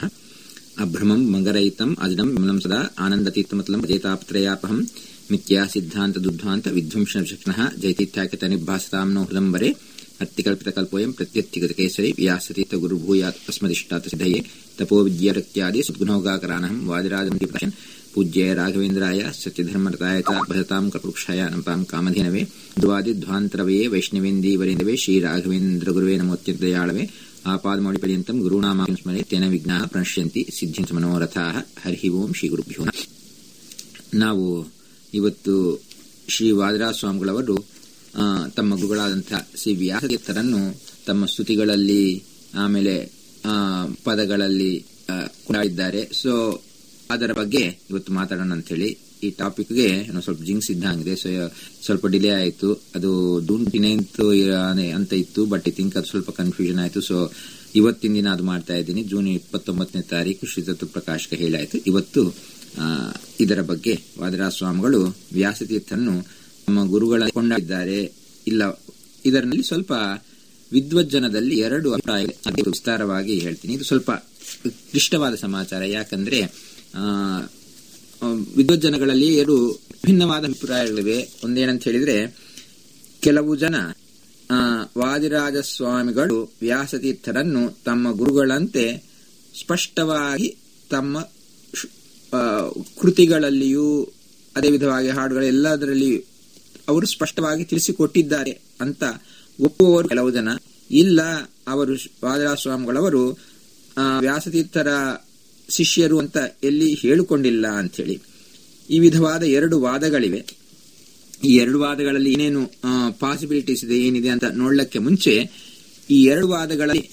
ಅಭ್ರಮಂ ಮಂಗರಹಿತಂ ಅಜಡಂ ವಿಮಲಂ ಸದಾ ಆನಂದತೀರ್ಥಮತಲಂ ಜೇತಾಪತ್ರಯಾಪಹಂ ಮಿಥ್ಯಾ ಸಿದ್ಧಾಂತ ದುಧ್ವಾಂತ ವಿಧ್ವಂಸ ವಿಚಕ್ಷಣಃ ಜೈತೀರ್ಥ್ಯಾಖ್ಯತ ನಿರ್ಭಾಸತಾಂ ನೋ ಹೃದಂಬರೆ ಅತ್ತಿಕಲ್ಪಿತಕಲ್ಪೋಯಂ ಪ್ರತ್ಯರ್ಥಿಗತ ಕೇಸರಿ ವ್ಯಾಸತೀರ್ಥ ಗುರುಭೂಯಾತ್ ಅಸ್ಮದಿಷ್ಟಾತ ಸಿದ್ಧಯೇ ತಪೋ ವಿದ್ಯಾರತ್ಯಾದಿ ಸದ್ಗುಣೋಗಾಕರಾನಹಂ ವಾದಿರಾಜಮತಿಪಶನ್ ಪೂಜ್ಯ ರಾಘವೇಂದ್ರಾಯ ಸತ್ಯಧರ್ಮರತಾಯ ಚ ಭಜತಾಂ ಕಪೃಕ್ಷಾಯ ನಮತಾಂ ಕಾಮಧೇನವೇ ಧ್ವಾದಿಧ್ವಾಂತರವೇ ವೈಷ್ಣವೇಂದೀವರೇಂದವೇ ಶ್ರೀ ರಾಘವೇಂದ್ರ ಗುರುವೇ ನಮೋತ್ಯಂತ ದಯಾಳವೇ ಆಪಾದಮೌಳಿ ಪರ್ಯಂತಂ ಗುರುನಾಮಾಕಂ ಸ್ಮರೆ ತೇನ ವಿಘ್ನಾಃ ಪ್ರಣಶ್ಯಂತಿ ಸಿದ್ಧಿಂಚ ಮನೋರಥಾಃ ಹರಿ ಓಂ ಶ್ರೀ ಗುರುಭ್ಯೋ ನಮಃ. ನಾವು ಇವತ್ತು ಶ್ರೀ ವಾದಿರಾಜ ಸ್ವಾಮಿಗಳವರು ಆ, ತಮ್ಮ ಗುರುಗಳಾದಂತಹ ಶ್ರೀ ವ್ಯಾಸತೀರ್ಥರನ್ನು ತಮ್ಮ ಸ್ತುತಿಗಳಲ್ಲಿ ಆಮೇಲೆ ಆ, ಪದಗಳಲ್ಲಿ ಆ, ಕೊಂಡಾಡಿದ್ದಾರೆ ಸೊ ಅದರ ಬಗ್ಗೆ ಇವತ್ತು ಮಾತಾಡೋಣ ಅಂತ ಹೇಳಿ ಈ ಟಾಪಿಕ್ಗೆ ಏನೋ ಸ್ವಲ್ಪ ಜಿಂಕ್ಸ್ ಇದ್ದಂಗಿದೆ ಸೊ ಸ್ವಲ್ಪ ಡಿಲೇ ಆಯಿತು ಅದು ಜೂನ್ ನೈನ್ತ್ ಅಂತ ಇತ್ತು ಬಟ್ ಐ ಥಿಂಕ್ ಅದು ಸ್ವಲ್ಪ ಕನ್ಫ್ಯೂಷನ್ ಆಯಿತು ಸೊ ಇವತ್ತಿನ ದಿನ ಅದು ಮಾಡ್ತಾ ಇದ್ದೀನಿ ಜೂನ್ ಇಪ್ಪತ್ತೊಂಬತ್ತನೇ ತಾರೀಕು ಶ್ರೀ ತತ್ವ ಪ್ರಕಾಶಕ ಹೇಳಾಯಿತು ಇವತ್ತು ಆ, ಇದರ ಬಗ್ಗೆ ವಾದಿರಾಜ ಸ್ವಾಮಿಗಳು ವ್ಯಾಸತೀರ್ಥನ್ನು ನಮ್ಮ ಗುರುಗಳ ಕೊಂಡಾಡಿದ್ದಾರೆ ಇಲ್ಲ ಇದರಲ್ಲಿ ಸ್ವಲ್ಪ ವಿದ್ವಜ್ಜನದಲ್ಲಿ ಎರಡು ಅಭಿಪ್ರಾಯ ಅದೇ ವಿಸ್ತಾರವಾಗಿ ಹೇಳ್ತೀನಿ ಇದು ಸ್ವಲ್ಪ ಕ್ಲಿಷ್ಟವಾದ ಸಮಾಚಾರ ಯಾಕಂದ್ರೆ ಆ, ಆ, ವಿದ್ವಜ್ಜನಗಳಲ್ಲಿ ಎರಡು ಭಿನ್ನವಾದ ಅಭಿಪ್ರಾಯಗಳಿವೆ ಒಂದೇನಂತ ಹೇಳಿದ್ರೆ ಕೆಲವು ಜನ ಆ, ವಾದಿರಾಜ ಸ್ವಾಮಿಗಳು ವ್ಯಾಸತೀರ್ಥರನ್ನು ತಮ್ಮ ಗುರುಗಳಂತೆ ಸ್ಪಷ್ಟವಾಗಿ ತಮ್ಮ ಶ್- ಆ, ಕೃತಿಗಳಲ್ಲಿಯೂ ಅದೇ ವಿಧವಾಗಿ ಹಾಡುಗಳ ಎಲ್ಲದರಲ್ಲಿ ಅವರು ಸ್ಪಷ್ಟವಾಗಿ ತಿಳಿಸಿಕೊಟ್ಟಿದ್ದಾರೆ ಅಂತ ಒಪ್ಪುವವರು ಕೆಲವು ಜನ ಇಲ್ಲ ಅವರು ಶ್- ವಾದಿರಾಜ ಸ್ವಾಮಿಗಳವರು ಆ, ವ್ಯಾಸತೀರ್ಥರ ಶಿಷ್ಯರು ಅಂತ ಎಲ್ಲಿ ಹೇಳಿಕೊಂಡಿಲ್ಲ ಅಂಥೇಳಿ ಈ ವಿಧವಾದ ಎರಡು ವಾದಗಳಿವೆ ಈ ಎರಡು ವಾದಗಳಲ್ಲಿ ಏನೇನು ಪಾಸಿಬಿಲಿಟೀಸ್ ಇದೆ ಏನಿದೆ ಅಂತ ನೋಡ್ಲಿಕ್ಕೆ ಮುಂಚೆ ಈ ಎರಡು ವಾದಗಳಲ್ಲಿ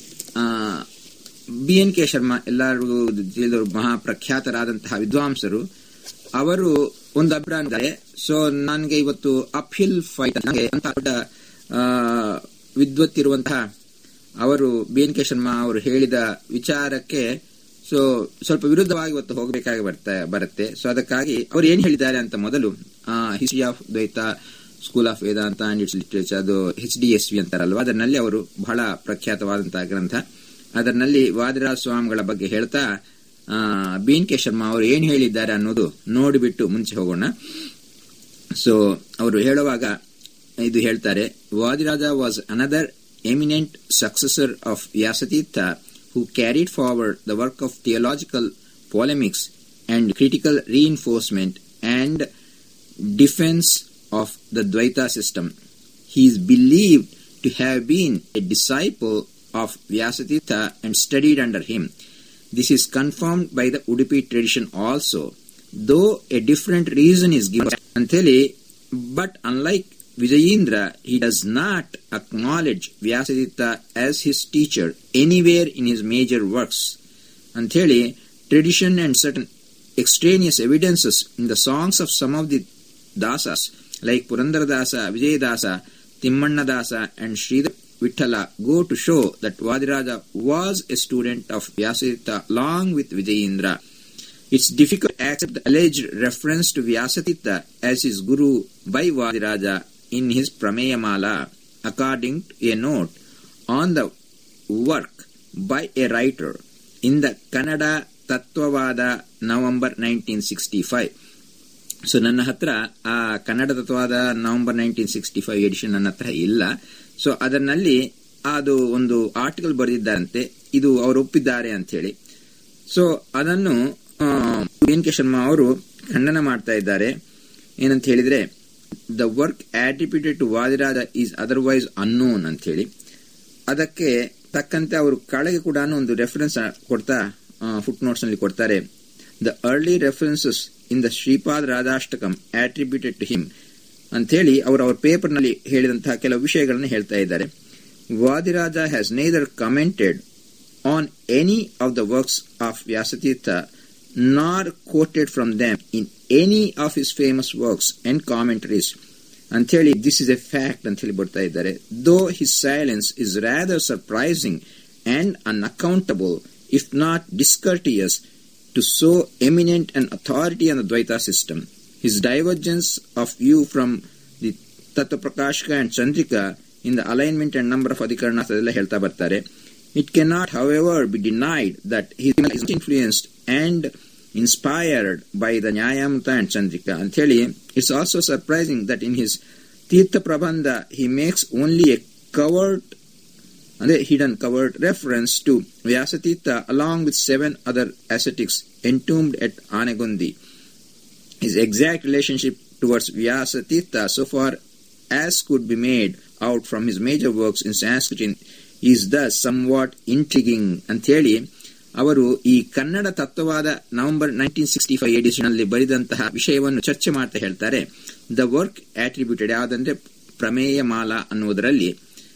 ಬಿ ಎನ್ ಕೆ ಶರ್ಮಾ ಎಲ್ಲರಿಗೂ ತಿಳಿದವರು ಮಹಾಪ್ರಖ್ಯಾತರಾದಂತಹ ವಿದ್ವಾಂಸರು ಅವರು ಒಂದು ಅಭಿಪ್ರಾಯ ಇದ್ದಾರೆ ಸೊ ನನಗೆ ಇವತ್ತು ಅಪ್ಹಿಲ್ ಫೈಟ್ ನನಗೆ ಅಂತ ದೊಡ್ಡ ಆ, ವಿದ್ವತ್ತಿರುವಂತಹ ಅವರು ಬಿ ಎನ್ ಕೆ ಶರ್ಮಾ ಅವರು ಹೇಳಿದ ವಿಚಾರಕ್ಕೆ ಸೊ ಸ್ವಲ್ಪ ವಿರುದ್ಧವಾಗಿ ಇವತ್ತು ಹೋಗಬೇಕಾಗಿ ಬರ್ತಾ ಬರುತ್ತೆ ಸೊ ಅದಕ್ಕಾಗಿ ಅವರು ಏನ್ ಹೇಳಿದ್ದಾರೆ ಅಂತ ಮೊದಲು history of Dvaita school of Vedanta and its literature ಅದು ಎಚ್ ಡಿ ಎಸ್ ವಿ ಅಂತಾರಲ್ವಾ ಅದರಲ್ಲಿ ಅವರು ಬಹಳ ಪ್ರಖ್ಯಾತವಾದಂತಹ ಗ್ರಂಥ ಅದರಲ್ಲಿ ವಾದಿರಾಜ ಸ್ವಾಮಿಗಳ ಬಗ್ಗೆ ಹೇಳ್ತಾ ಬಿ ಎನ್ ಕೆ ಶರ್ಮಾ ಅವರು ಏನ್ ಹೇಳಿದ್ದಾರೆ ಅನ್ನೋದು ನೋಡಿಬಿಟ್ಟು ಮುಂಚೆ ಹೋಗೋಣ ಸೊ ಅವರು ಹೇಳುವಾಗ ಇದು ಹೇಳ್ತಾರೆ Vadiraja was another eminent successor of Vyasatirtha who carried forward the work of theological polemics and critical reinforcement and defense of the Dvaita system. He is believed to have been a disciple of Vyasatirtha and studied under him. This is confirmed by the Udupi tradition also, though a different reason is given. Antheli, but unlike Vijayendra, he does not acknowledge Vyasaditya as his teacher anywhere in his major works. Antheli, tradition and certain extraneous evidences in the songs of some of the dasas, like Purandaradasa, Vijayadasa, Timmannadasa, and Sridhar Vithala, go to show that Vadiraja was a student of Vyasaditya along with Vijayendra. It's difficult to accept the alleged reference to Vyasatitya as his guru by Vadiraja in his Prameyamala, according to a note on the work by a writer in the Kannada Tattvavada November 1965. So ನನ್ನ ಹತ್ರ ಆ Kannada Tattvavada November nineteen sixty five edition ನನ್ನ ಹತ್ರ ಇಲ್ಲ so ಅದರಲ್ಲಿ ಅದು ಒಂದು article ಬರೆದಿದ್ದಾರಂತೆ ಇದು ಅವರು ಒಪ್ಪಿದ್ದಾರೆ ಅಂತ ಹೇಳಿ ಸೊ ಅದನ್ನು ಎನ್ ಕೆ ಶರ್ಮಾ ಅವರು ಖಂಡನ ಮಾಡ್ತಾ ಇದ್ದಾರೆ ಏನಂತ ಹೇಳಿದ್ರೆ the work attributed to Vadiraja is otherwise unknown ಅಂತ ಹೇಳಿ ಅದಕ್ಕೆ ತಕ್ಕಂತೆ ಅವರು ಕೆಳಗೆ ಕೂಡ ಒಂದು ರೆಫರೆನ್ಸ್ ಕೊಡ್ತಾ ಫುಟ್ ನೋಟ್ಸ್ ನಲ್ಲಿ ಕೊಡ್ತಾರೆ the early references in the Shripad Radhashtakam attributed to him ಅಂತ ಹೇಳಿ ಅವರು ಅವ್ರ ಪೇಪರ್ ನಲ್ಲಿ ಹೇಳಿದಂತಹ ಕೆಲವು ವಿಷಯಗಳನ್ನು ಹೇಳ್ತಾ ಇದ್ದಾರೆ Vadiraja has neither commented on any of the works of Vyasatirtha nor quoted from them in any of his famous works and commentaries ಅಂತ ಹೇಳಿ ದಿಸ್ ಇಸ್ ಎ ಫ್ಯಾಕ್ಟ್ ಅಂತ ಹೇಳಿ ಬರ್ತಾ ಇದ್ದಾರೆ though his silence is rather surprising and unaccountable if not discourteous to so eminent an authority on the Dvaita system. His divergence of view from the Tattva Prakashika and Chandrika in the alignment and number of adhikarnas ಅದೆಲ್ಲ ಹೇಳ್ತಾ ಬರ್ತಾರೆ It cannot, however, be denied that he is influenced and inspired by the Nyayamrita and Chandrika. And it's also surprising that in his Tirtha Prabandha, he makes only a covert, and a hidden covert reference to Vyasatita along with seven other ascetics entombed at Anegundi. His exact relationship towards Vyasatita, so far as could be made out from his major works in Sanskrit, is thus somewhat intriguing ಅಂತೇಳಿ ಅವರು ಈ Kannada Tattvavada November nineteen sixty five ಎಡಿಷನ್ನಲ್ಲಿ ಬರೆದಂತಹ ವಿಷಯವನ್ನು ಚರ್ಚೆ ಮಾಡ್ತಾ ಹೇಳ್ತಾರೆ the work attributed ಯಾವುದಂದ್ರೆ ಪ್ರಮೇಯ ಮಾಲಾ ಅನ್ನುವುದರಲ್ಲಿ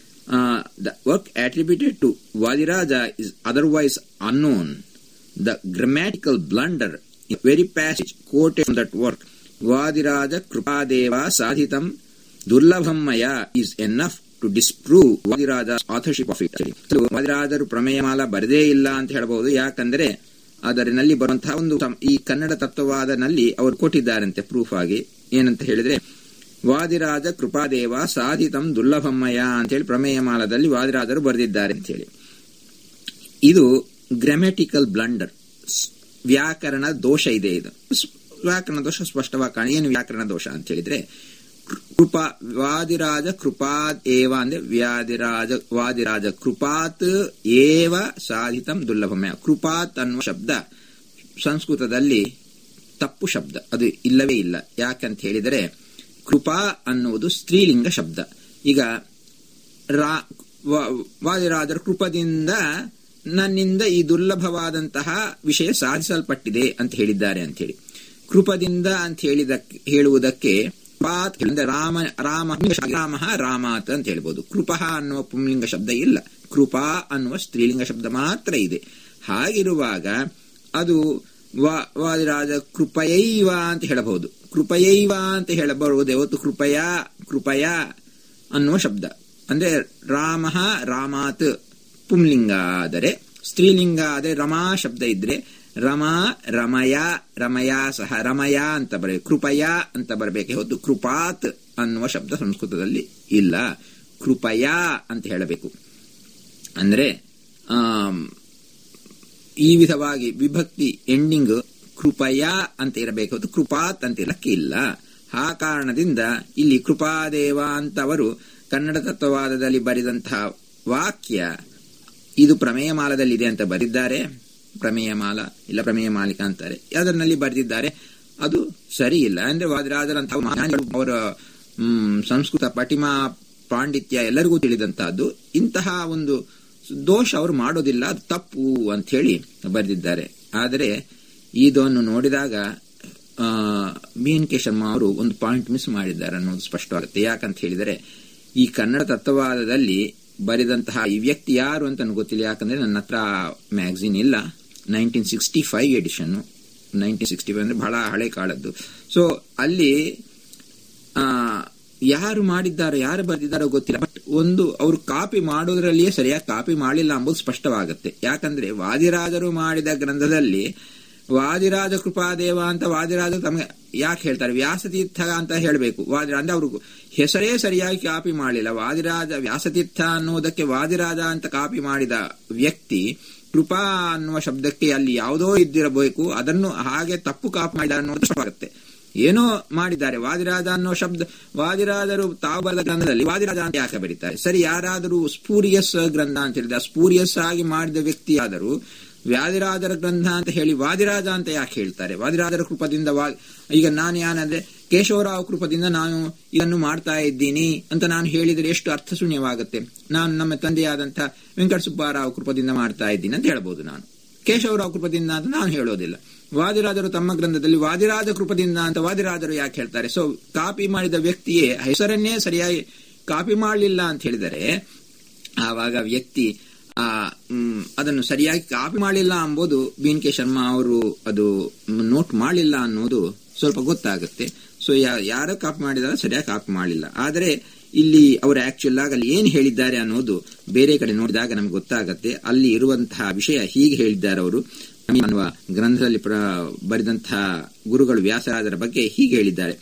the work attributed to Vadiraja is otherwise unknown the grammatical blunder very passage quoted from that work Vadiraja ಕೃಪಾದೇವ ಸಾಧಿತಂ ದುರ್ಲಭಮ್ಮಯ is enough to disprove Vadiraja authorship of it ವಾದಿರಾಜರು ಪ್ರಮೇಯಮಾಲ ಬರದೇ ಇಲ್ಲ ಅಂತ ಹೇಳಬಹುದು ಯಾಕಂದ್ರೆ ಅದರಲ್ಲಿ ಬರುವಂತಹ ಒಂದು ಈ ಕನ್ನಡ ತತ್ವವಾದನಲ್ಲಿ ಅವರು ಕೊಟ್ಟಿದ್ದಾರಂತೆ ಪ್ರೂಫ್ ಆಗಿ ಏನಂತ ಹೇಳಿದ್ರೆ ವಾದಿರಾಜ ಕೃಪಾದೇವ ಸಾಧಿತಂ ದುರ್ಲಭಮ್ಮಯ ಅಂತೇಳಿ ಪ್ರಮೇಯಮಾಲದಲ್ಲಿ ವಾದಿರಾಜರು ಬರೆದಿದ್ದಾರೆ ಅಂತ ಹೇಳಿ ಇದು ಗ್ರಾಮ್ಯಾಟಿಕಲ್ ಬ್ಲಂಡರ್ ವ್ಯಾಕರಣ ದೋಷ ಇದೆ ಇದು ವ್ಯಾಕರಣ ದೋಷ ಸ್ಪಷ್ಟವಾಗಿ ಕಾಣ ಏನು ವ್ಯಾಕರಣ ದೋಷ ಅಂತ ಹೇಳಿದ್ರೆ ಕೃಪಾ ವಾದಿರಾಜ ಕೃಪಾತ್ ಏವ ಅಂದ್ರೆ ವ್ಯಾದಿರಾಜ ವಾದಿರಾಜ ಕೃಪಾತ್ ಏವ ಸಾಧಿತಂ ದುರ್ಲಭಮಯ ಕೃಪಾತ್ ಅನ್ನುವ ಶಬ್ದ ಸಂಸ್ಕೃತದಲ್ಲಿ ತಪ್ಪು ಶಬ್ದ ಅದು ಇಲ್ಲವೇ ಇಲ್ಲ ಯಾಕಂತ ಹೇಳಿದರೆ ಕೃಪಾ ಅನ್ನುವುದು ಸ್ತ್ರೀಲಿಂಗ ಶಬ್ದ ಈಗ ರಾ ವಾದಿರಾಜರ ಕೃಪದಿಂದ ನನ್ನಿಂದ ಈ ದುರ್ಲಭವಾದಂತಹ ವಿಷಯ ಸಾಧಿಸಲ್ಪಟ್ಟಿದೆ ಅಂತ ಹೇಳಿದ್ದಾರೆ ಅಂತ ಹೇಳಿ ಕೃಪದಿಂದ ಅಂತ ಹೇಳಿದ ಹೇಳುವುದಕ್ಕೆ ಪಾತ್ ಅಂದ್ರೆ ರಾಮ ರಾಮ ರಾಮ ರಾಮಾತ್ ಅಂತ ಹೇಳ್ಬೋದು ಕೃಪಾ ಅನ್ನುವ ಪುಂಲಿಂಗ ಶಬ್ದ ಇಲ್ಲ ಕೃಪಾ ಅನ್ನುವ ಸ್ತ್ರೀಲಿಂಗ ಶಬ್ದ ಮಾತ್ರ ಇದೆ ಹಾಗಿರುವಾಗ ಅದು ವಾದಿರಾಜ ಕೃಪಯೈವ ಅಂತ ಹೇಳಬಹುದು ಕೃಪಯೈವ ಅಂತ ಹೇಳಬರುವುದೇ ಹೊತ್ತು ಕೃಪಯ ಕೃಪಯ ಅನ್ನುವ ಶಬ್ದ ಅಂದ್ರೆ ರಾಮ ರಾಮಾತ್ ಪುಂಲಿಂಗ ಆದರೆ ಸ್ತ್ರೀಲಿಂಗ ಆದರೆ ರಮಾ ಶಬ್ದ ಇದ್ರೆ ರಮಾ ರಮಯ ರಮಯ ಸಹ ರಮಯ ಅಂತ ಬರಬೇಕು ಕೃಪಯ ಅಂತ ಬರಬೇಕೆ ಹೊತ್ತು ಕೃಪಾತ್ ಅನ್ನುವ ಶಬ್ದ ಸಂಸ್ಕೃತದಲ್ಲಿ ಇಲ್ಲ ಕೃಪಯ ಅಂತ ಹೇಳಬೇಕು ಅಂದ್ರೆ ಈ ವಿಧವಾಗಿ ವಿಭಕ್ತಿ ಎಂಡಿಂಗ್ ಕೃಪಯ ಅಂತ ಇರಬೇಕು ಹೊತ್ತು ಕೃಪಾತ್ ಅಂತ ಇರಕ್ಕೆ ಇಲ್ಲ ಆ ಕಾರಣದಿಂದ ಇಲ್ಲಿ ಕೃಪಾದೇವ ಅಂತ ಅವರು ಕನ್ನಡ ತತ್ವವಾದದಲ್ಲಿ ಬರೆದಂತಹ ವಾಕ್ಯ ಇದು ಪ್ರಮೇಯ ಮಾಲದಲ್ಲಿದೆ ಅಂತ ಬರೆದಿದ್ದಾರೆ ಪ್ರಮೇಯ ಮಾಲ ಇಲ್ಲ ಪ್ರಮೇಯ ಮಾಲಿಕ ಅಂತಾರೆ ಅದರಲ್ಲಿ ಬರೆದಿದ್ದಾರೆ ಅದು ಸರಿ ಇಲ್ಲ ಅಂದ್ರೆ ವಾದಿರಾಜರಂತಹ ಅವರ ಸಂಸ್ಕೃತ ಪಟಿಮಾ ಪಾಂಡಿತ್ಯ ಎಲ್ಲರಿಗೂ ತಿಳಿದಂತಹದ್ದು ಇಂತಹ ಒಂದು ದೋಷ ಅವರು ಮಾಡೋದಿಲ್ಲ ಅದು ತಪ್ಪು ಅಂತ ಹೇಳಿ ಬರೆದಿದ್ದಾರೆ ಆದರೆ ಇದನ್ನು ನೋಡಿದಾಗ ಬಿ ಎನ್ ಕೆ ಶರ್ಮಾ ಅವರು ಒಂದು ಪಾಯಿಂಟ್ ಮಿಸ್ ಮಾಡಿದ್ದಾರೆ ಅನ್ನೋದು ಸ್ಪಷ್ಟವಾಗುತ್ತೆ ಯಾಕಂತ ಹೇಳಿದರೆ ಈ ಕನ್ನಡ ತತ್ವವಾದದಲ್ಲಿ ಬರೆದಂತಹ ಈ ವ್ಯಕ್ತಿ ಯಾರು ಅಂತ ಗೊತ್ತಿಲ್ಲ ಯಾಕಂದ್ರೆ ನನ್ನ ಹತ್ರ ಮ್ಯಾಗಝಿನ್ ಇಲ್ಲ nineteen sixty five edition nineteen sixty five ಅಂದ್ರೆ ಬಹಳ ಹಳೆ ಕಾಲದ್ದು ಸೊ ಅಲ್ಲಿ ಯಾರು ಮಾಡಿದ್ದಾರೋ ಯಾರು ಬರೆದಿದ್ದಾರೋ ಗೊತ್ತಿಲ್ಲ ಬಟ್ ಒಂದು ಅವರು ಕಾಪಿ ಮಾಡೋದ್ರಲ್ಲಿಯೇ ಸರಿಯಾಗಿ ಕಾಪಿ ಮಾಡಿಲ್ಲ ಎಂಬುದು ಸ್ಪಷ್ಟವಾಗುತ್ತೆ ಯಾಕಂದ್ರೆ ವಾದಿರಾಜರು ಮಾಡಿದ ಗ್ರಂಥದಲ್ಲಿ ವಾದಿರಾಜ ಕೃಪಾದೇವ ಅಂತ ವಾದಿರಾಜ ತಮಗೆ ಯಾಕೆ ಹೇಳ್ತಾರೆ ವ್ಯಾಸತೀರ್ಥ ಅಂತ ಹೇಳಬೇಕು ವಾದಿರ ಅಂದ್ರೆ ಅವರು ಹೆಸರೇ ಸರಿಯಾಗಿ ಕಾಪಿ ಮಾಡಲಿಲ್ಲ ವಾದಿರಾಜ ವ್ಯಾಸತೀರ್ಥ ಅನ್ನುವುದಕ್ಕೆ ವಾದಿರಾಜ ಅಂತ ಕಾಪಿ ಮಾಡಿದ ವ್ಯಕ್ತಿ ಕೃಪಾ ಅನ್ನುವ ಶಬ್ದಕ್ಕೆ ಅಲ್ಲಿ ಯಾವುದೋ ಇದ್ದಿರಬೇಕು ಅದನ್ನು ಹಾಗೆ ತಪ್ಪು ಕಾಪಿ ಮಾಡಿದ ಅನ್ನೋದು ಸ್ಪಷ್ಟವಾಗುತ್ತೆ ಏನೋ ಮಾಡಿದ್ದಾರೆ ವಾದಿರಾಜ ಅನ್ನೋ ಶಬ್ದ ವಾದಿರಾಜರು ತಾವು ಬರೆದ ಗ್ರಂಥದಲ್ಲಿ ವಾದಿರಾಜ ಅಂತ ಯಾಕೆ ಬರೀತಾರೆ ಸರಿ ಯಾರಾದರೂ ಸ್ಪೂರಿಯಸ್ ಗ್ರಂಥ ಅಂತ ಹೇಳಿದ ಸ್ಪೂರಿಯಸ್ ಆಗಿ ಮಾಡಿದ ವ್ಯಕ್ತಿ ಆದರೂ ವ್ಯಾದಿರಾಜರ ಗ್ರಂಥ ಅಂತ ಹೇಳಿ ವಾದಿರಾಜ ಅಂತ ಯಾಕೆ ಹೇಳ್ತಾರೆ ವಾದಿರಾಜರ ಕೃಪದಿಂದ ವಾ ಈಗ ನಾನು ಏನಂದ್ರೆ ಕೇಶವರಾವ್ ಕೃಪದಿಂದ ನಾನು ಇದನ್ನು ಮಾಡ್ತಾ ಇದ್ದೀನಿ ಅಂತ ನಾನು ಹೇಳಿದರೆ ಎಷ್ಟು ಅರ್ಥಶೂನ್ಯವಾಗುತ್ತೆ ನಾನು ನಮ್ಮ ತಂದೆಯಾದಂಥ ವೆಂಕಟ ಸುಬ್ಬಾರಾವ್ ಕೃಪದಿಂದ ಮಾಡ್ತಾ ಇದ್ದೀನಿ ಅಂತ ಹೇಳ್ಬೋದು ನಾನು ಕೇಶವರಾವ್ ಕೃಪದಿಂದ ಅಂತ ನಾನು ಹೇಳೋದಿಲ್ಲ ವಾದಿರಾಜರು ತಮ್ಮ ಗ್ರಂಥದಲ್ಲಿ ವಾದಿರಾಜ ಕೃಪದಿಂದ ಅಂತ ವಾದಿರಾಜರು ಯಾಕೆ ಹೇಳ್ತಾರೆ ಸೊ ಕಾಪಿ ಮಾಡಿದ ವ್ಯಕ್ತಿಯೇ ಹೆಸರನ್ನೇ ಸರಿಯಾಗಿ ಕಾಪಿ ಮಾಡಲಿಲ್ಲ ಅಂತ ಹೇಳಿದರೆ ಆವಾಗ ವ್ಯಕ್ತಿ ಆ ಅದನ್ನು ಸರಿಯಾಗಿ ಕಾಪಿ ಮಾಡಲಿಲ್ಲ ಎಂಬುದು ಬಿ ಎನ್ ಕೆ ಶರ್ಮಾ ಅವರು ಅದು ನೋಟ್ ಮಾಡಲಿಲ್ಲ ಅನ್ನೋದು ಸ್ವಲ್ಪ ಗೊತ್ತಾಗುತ್ತೆ ಸೊ ಯಾರೋ ಕಾಪಿ ಮಾಡಿದಾರೆ ಸರಿಯಾಗಿ ಕಾಪಿ ಮಾಡಲಿಲ್ಲ ಆದರೆ ಇಲ್ಲಿ ಅವರು ಆಕ್ಚುಲ್ ಆಗಿ ಅಲ್ಲಿ ಏನು ಹೇಳಿದ್ದಾರೆ ಅನ್ನೋದು ಬೇರೆ ಕಡೆ ನೋಡಿದಾಗ ನಮ್ಗೆ ಗೊತ್ತಾಗತ್ತೆ ಅಲ್ಲಿ ಇರುವಂತಹ ವಿಷಯ ಹೀಗೆ ಹೇಳಿದ್ದಾರೆ ಅವರು ಅನ್ನುವ ಗ್ರಂಥದಲ್ಲಿ ಬರೆದಂತಹ ಗುರುಗಳು ವ್ಯಾಸರಾಜರ ಬಗ್ಗೆ ಹೀಗೆ ಹೇಳಿದ್ದಾರೆ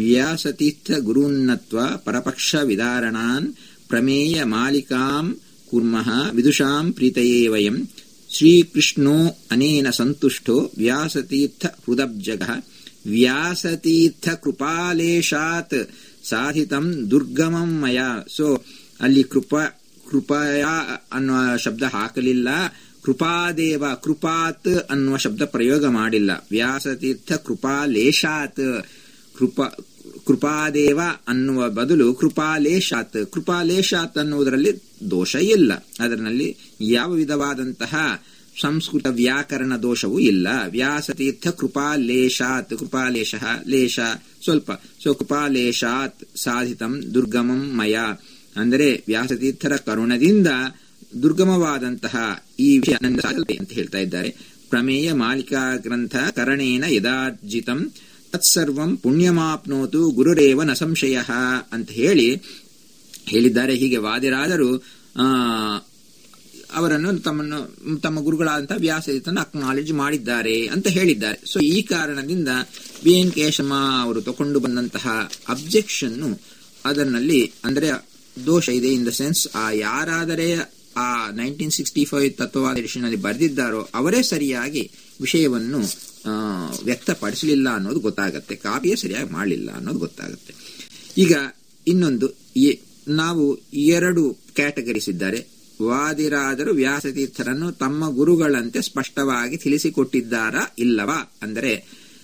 ವ್ಯಾಸತೀರ್ಥ ಗುರುನ್ನತ್ವ ಪರಪಕ್ಷ ವಿದಾರಣಾನ್ ಪ್ರಮೇಯ ಮಾಲಿಕಾಂ ಕುರ್ಮಃ ವಿದುಷಾಂ ಪ್ರೀತಯೇ ವಯಂ ಶ್ರೀಕೃಷ್ಣೋ ಅನೇನ ಸಂತುಷ್ಟೋ ವ್ಯಾಸತೀರ್ಥ ಹೃದಬ್ಜಗ ವ್ಯಾಸತೀರ್ಥ ಕೃಪಾಲೇಶಾತ್ ಸಾಧಿತಂ ದುರ್ಗಮಂ ಮಯ ಸೊ ಅಲ್ಲಿ ಕೃಪಾ ಕೃಪಯ ಅನ್ನುವ ಶಬ್ದ ಹಾಕಲಿಲ್ಲ ಕೃಪಾದೇವ ಕೃಪಾತ್ ಅನ್ನುವ ಶಬ್ದ ಪ್ರಯೋಗ ಮಾಡಿಲ್ಲ ವ್ಯಾಸತೀರ್ಥ ಕೃಪಾಲೇಶಾತ್ ಕೃಪಾ ಕೃಪಾದೇವ ಅನ್ನುವ ಬದಲು ಕೃಪಾಲೇಶಾತ್ ಕೃಪಾಲೇಶಾತ್ ಅನ್ನುವುದರಲ್ಲಿ ದೋಷ ಇಲ್ಲ ಅದರಲ್ಲಿ ಯಾವ ವಿಧವಾದಂತಹ ಸಂಸ್ಕೃತ ವ್ಯಾಕರಣ ದೋಷವೂ ಇಲ್ಲ ವ್ಯಾಸತೀರ್ಥ ಕೃಪಾಲೇಶಾತ್ ಕೃಪಾಲೇಶ ಲೇಷ ಸ್ವಲ್ಪ ಸೊ ಕೃಪಾಲೇಶಾತ್ ಸಾಧಿತಂ ದುರ್ಗಮಂ ಮಯ ಅಂದರೆ ವ್ಯಾಸತೀರ್ಥರ ಕರುಣದಿಂದ ದುರ್ಗಮವಾದಂತಹ ಈ ವಿಷಯ ನನ್ನ ಸಾಧನೆ ಅಂತ ಹೇಳ್ತಾ ಇದ್ದಾರೆ ಪ್ರಮೇಯ ಮಾಲಿಕಾ ಗ್ರಂಥ ಕರಣೇನ ಯದಾರ್ಜಿತಂ ತತ್ಸರ್ವಂ ಪುಣ್ಯಮಾಪ್ನೋತು ಗುರುರೇವ ನ ಸಂಶಯ ಅಂತ ಹೇಳಿ ಹೇಳಿದ್ದಾರೆ ಹೀಗೆ ವಾದಿರಾದರು ಆ ಅವರನ್ನು ತಮ್ಮನ್ನು ತಮ್ಮ ಗುರುಗಳಾದಂತಹ ವ್ಯಾಸತೀರ್ಥನ ಅಕ್ನಾಲೆಜ್ ಮಾಡಿದ್ದಾರೆ ಅಂತ ಹೇಳಿದ್ದಾರೆ ಸೊ ಈ ಕಾರಣದಿಂದ ಬಿ ಎನ್ ಕೇಶಮ್ಮ ಅವರು ತಗೊಂಡು ಬಂದಂತಹ ಅಬ್ಜೆಕ್ಷನ್ನು ಅದರಲ್ಲಿ ಅಂದರೆ ದೋಷ ಇದೆ ಇನ್ ದ ಸೆನ್ಸ್ ಆ ಯಾರಾದರೆ ಆ nineteen sixty five Tattvavada edition ಬರೆದಿದ್ದಾರೋ ಅವರೇ ಸರಿಯಾಗಿ ವಿಷಯವನ್ನು ವ್ಯಕ್ತಪಡಿಸಲಿಲ್ಲ ಅನ್ನೋದು ಗೊತ್ತಾಗತ್ತೆ ಕಾಪಿಯೇ ಸರಿಯಾಗಿ ಮಾಡಲಿಲ್ಲ ಅನ್ನೋದು ಗೊತ್ತಾಗುತ್ತೆ ಈಗ ಇನ್ನೊಂದು ನಾವು ಎರಡು ಕ್ಯಾಟಗರೀಸ್ ಇದ್ದಾರೆ ವಾದಿರಾದರು ವ್ಯಾಸತೀರ್ಥರನ್ನು ತಮ್ಮ ಗುರುಗಳಂತೆ ಸ್ಪಷ್ಟವಾಗಿ ತಿಳಿಸಿಕೊಟ್ಟಿದ್ದಾರಾ ಇಲ್ಲವಾ ಅಂದರೆ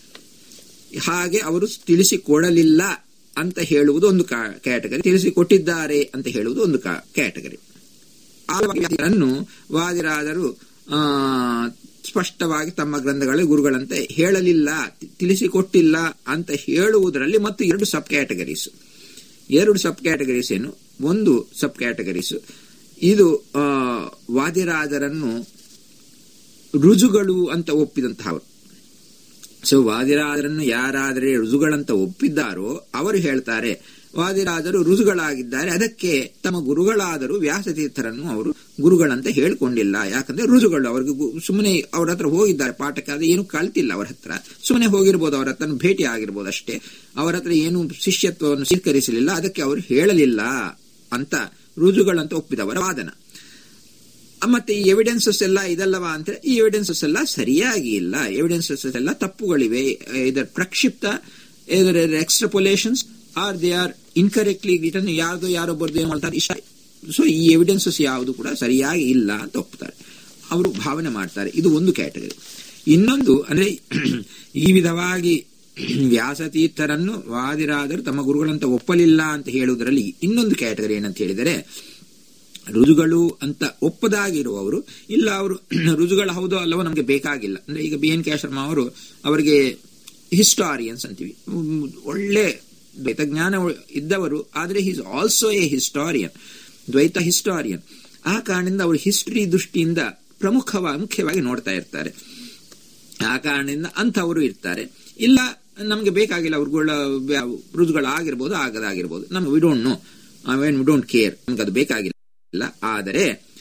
ಹಾಗೆ ಅವರು ತಿಳಿಸಿಕೊಡಲಿಲ್ಲ ಅಂತ ಹೇಳುವುದು ಒಂದು ಕ್ಯಾಟಗರಿ ತಿಳಿಸಿಕೊಟ್ಟಿದ್ದಾರೆ ಅಂತ ಹೇಳುವುದು ಒಂದು ಕ್ಯಾಟಗರಿ ಅನ್ನು ವಾದಿರಾದರು ಸ್ಪಷ್ಟವಾಗಿ ತಮ್ಮ ಗ್ರಂಥಗಳ ಗುರುಗಳಂತೆ ಹೇಳಲಿಲ್ಲ ತಿಳಿಸಿಕೊಟ್ಟಿಲ್ಲ ಅಂತ ಹೇಳುವುದರಲ್ಲಿ ಮತ್ತು ಎರಡು ಸಬ್ ಕ್ಯಾಟಗರೀಸ್ ಎರಡು ಸಬ್ ಕ್ಯಾಟಗರೀಸ್ ಏನು ಒಂದು ಸಬ್ ಕ್ಯಾಟಗರೀಸ್ ಇದು ವಾದಿರಾಜರನ್ನು ರುಜುಗಳು ಅಂತ ಒಪ್ಪಿದಂತಹವರು ಸೊ ವಾದಿರಾಜರನ್ನು ಯಾರಾದರೆ ರುಜುಗಳಂತ ಒಪ್ಪಿದ್ದಾರೋ ಅವರು ಹೇಳ್ತಾರೆ ವಾದಿರಾಜರು ರುಜುಗಳಾಗಿದ್ದಾರೆ ಅದಕ್ಕೆ ತಮ್ಮ ಗುರುಗಳಾದರೂ ವ್ಯಾಸತೀರ್ಥರನ್ನು ಅವರು ಗುರುಗಳಂತೆ ಹೇಳ್ಕೊಂಡಿಲ್ಲ ಯಾಕಂದ್ರೆ ರುಜುಗಳು ಅವ್ರಿಗೆ ಸುಮ್ಮನೆ ಅವ್ರ ಹತ್ರ ಹೋಗಿದ್ದಾರೆ ಪಾಠಕ್ಕೆ ಅದು ಏನು ಕಲ್ತಿಲ್ಲ ಅವ್ರ ಹತ್ರ ಸುಮ್ಮನೆ ಹೋಗಿರ್ಬೋದು ಅವ್ರ ಹತ್ರ ಭೇಟಿ ಆಗಿರ್ಬೋದು ಅಷ್ಟೇ ಅವರ ಹತ್ರ ಏನು ಶಿಷ್ಯತ್ವವನ್ನು ಸ್ವೀಕರಿಸಲಿಲ್ಲ ಅದಕ್ಕೆ ಅವರು ಹೇಳಲಿಲ್ಲ ಅಂತ ರುಜುಗಳಂತ ಒಪ್ಪಿದವರ ವಾದನ ಮತ್ತೆ ಈ ಎವಿಡೆನ್ಸಸ್ ಎಲ್ಲ ಇದಲ್ಲವಾ ಅಂತ ಈ ಎವಿಡೆನ್ಸಸ್ ಎಲ್ಲ ಸರಿಯಾಗಿ ಇಲ್ಲ ಎವಿಡೆನ್ಸಸ್ ಎಲ್ಲ ತಪ್ಪುಗಳಿವೆ ಇದರ ಪ್ರಕ್ಷಿಪ್ತ ಇದರ extrapolations are they are incorrectly written ಯಾರ್ದೋ ಯಾರೋ ಬರ್ದು ಏನು ಮಾಡ್ತಾರೆ ಇಷ್ಟ ಸೊ ಈ ಎವಿಡೆನ್ಸಸ್ ಯಾವುದು ಕೂಡ ಸರಿಯಾಗಿ ಇಲ್ಲ ಅಂತ ಒಪ್ತಾರೆ ಅವರು ಭಾವನೆ ಮಾಡ್ತಾರೆ ಇದು ಒಂದು ಕ್ಯಾಟಗರಿ ಇನ್ನೊಂದು ಅಂದ್ರೆ ಈ ವಿಧವಾಗಿ ವ್ಯಾಸತೀರ್ಥರನ್ನು ವಾದಿರಾದರು ತಮ್ಮ ಗುರುಗಳಂತ ಒಪ್ಪಲಿಲ್ಲ ಅಂತ ಹೇಳುವುದರಲ್ಲಿ ಇನ್ನೊಂದು ಕ್ಯಾಟಗರಿ ಏನಂತ ಹೇಳಿದರೆ ರುಜುಗಳು ಅಂತ ಒಪ್ಪದಾಗಿರುವವರು ಇಲ್ಲ ಅವರು ರುಜುಗಳು ಹೌದೋ ಅಲ್ಲವೋ ನಮಗೆ ಬೇಕಾಗಿಲ್ಲ ಅಂದ್ರೆ ಈಗ ಬಿ ಎನ್ ಕೆ ಶರ್ಮಾ ಅವರು ಅವರಿಗೆ ಹಿಸ್ಟಾರಿಯನ್ಸ್ ಅಂತೀವಿ ಒಳ್ಳೆ ದ್ವೈತ ಜ್ಞಾನ ಇದ್ದವರು ಆದರೆ is also a historian Dvaita historian ಆ ಕಾರಣದಿಂದ ಅವರು ಹಿಸ್ಟ್ರಿ ದೃಷ್ಟಿಯಿಂದ ಪ್ರಮುಖವಾಗಿ ಮುಖ್ಯವಾಗಿ ನೋಡ್ತಾ ಇರ್ತಾರೆ ಆ ಕಾರಣದಿಂದ ಅಂಥವರು ಇರ್ತಾರೆ ಇಲ್ಲ ನಮಗೆ ಬೇಕಾಗಿಲ್ಲ ಅವ್ರುಗಳ ರುಜುಗಳಾಗಿರ್ಬೋದು ಆಗದಾಗಿರ್ಬೋದು ನಮ್ಗೆ we don't know when we don't care ನಮ್ಗೆ ಅದು ಬೇಕಾಗಿಲ್ಲ ಆದರೆ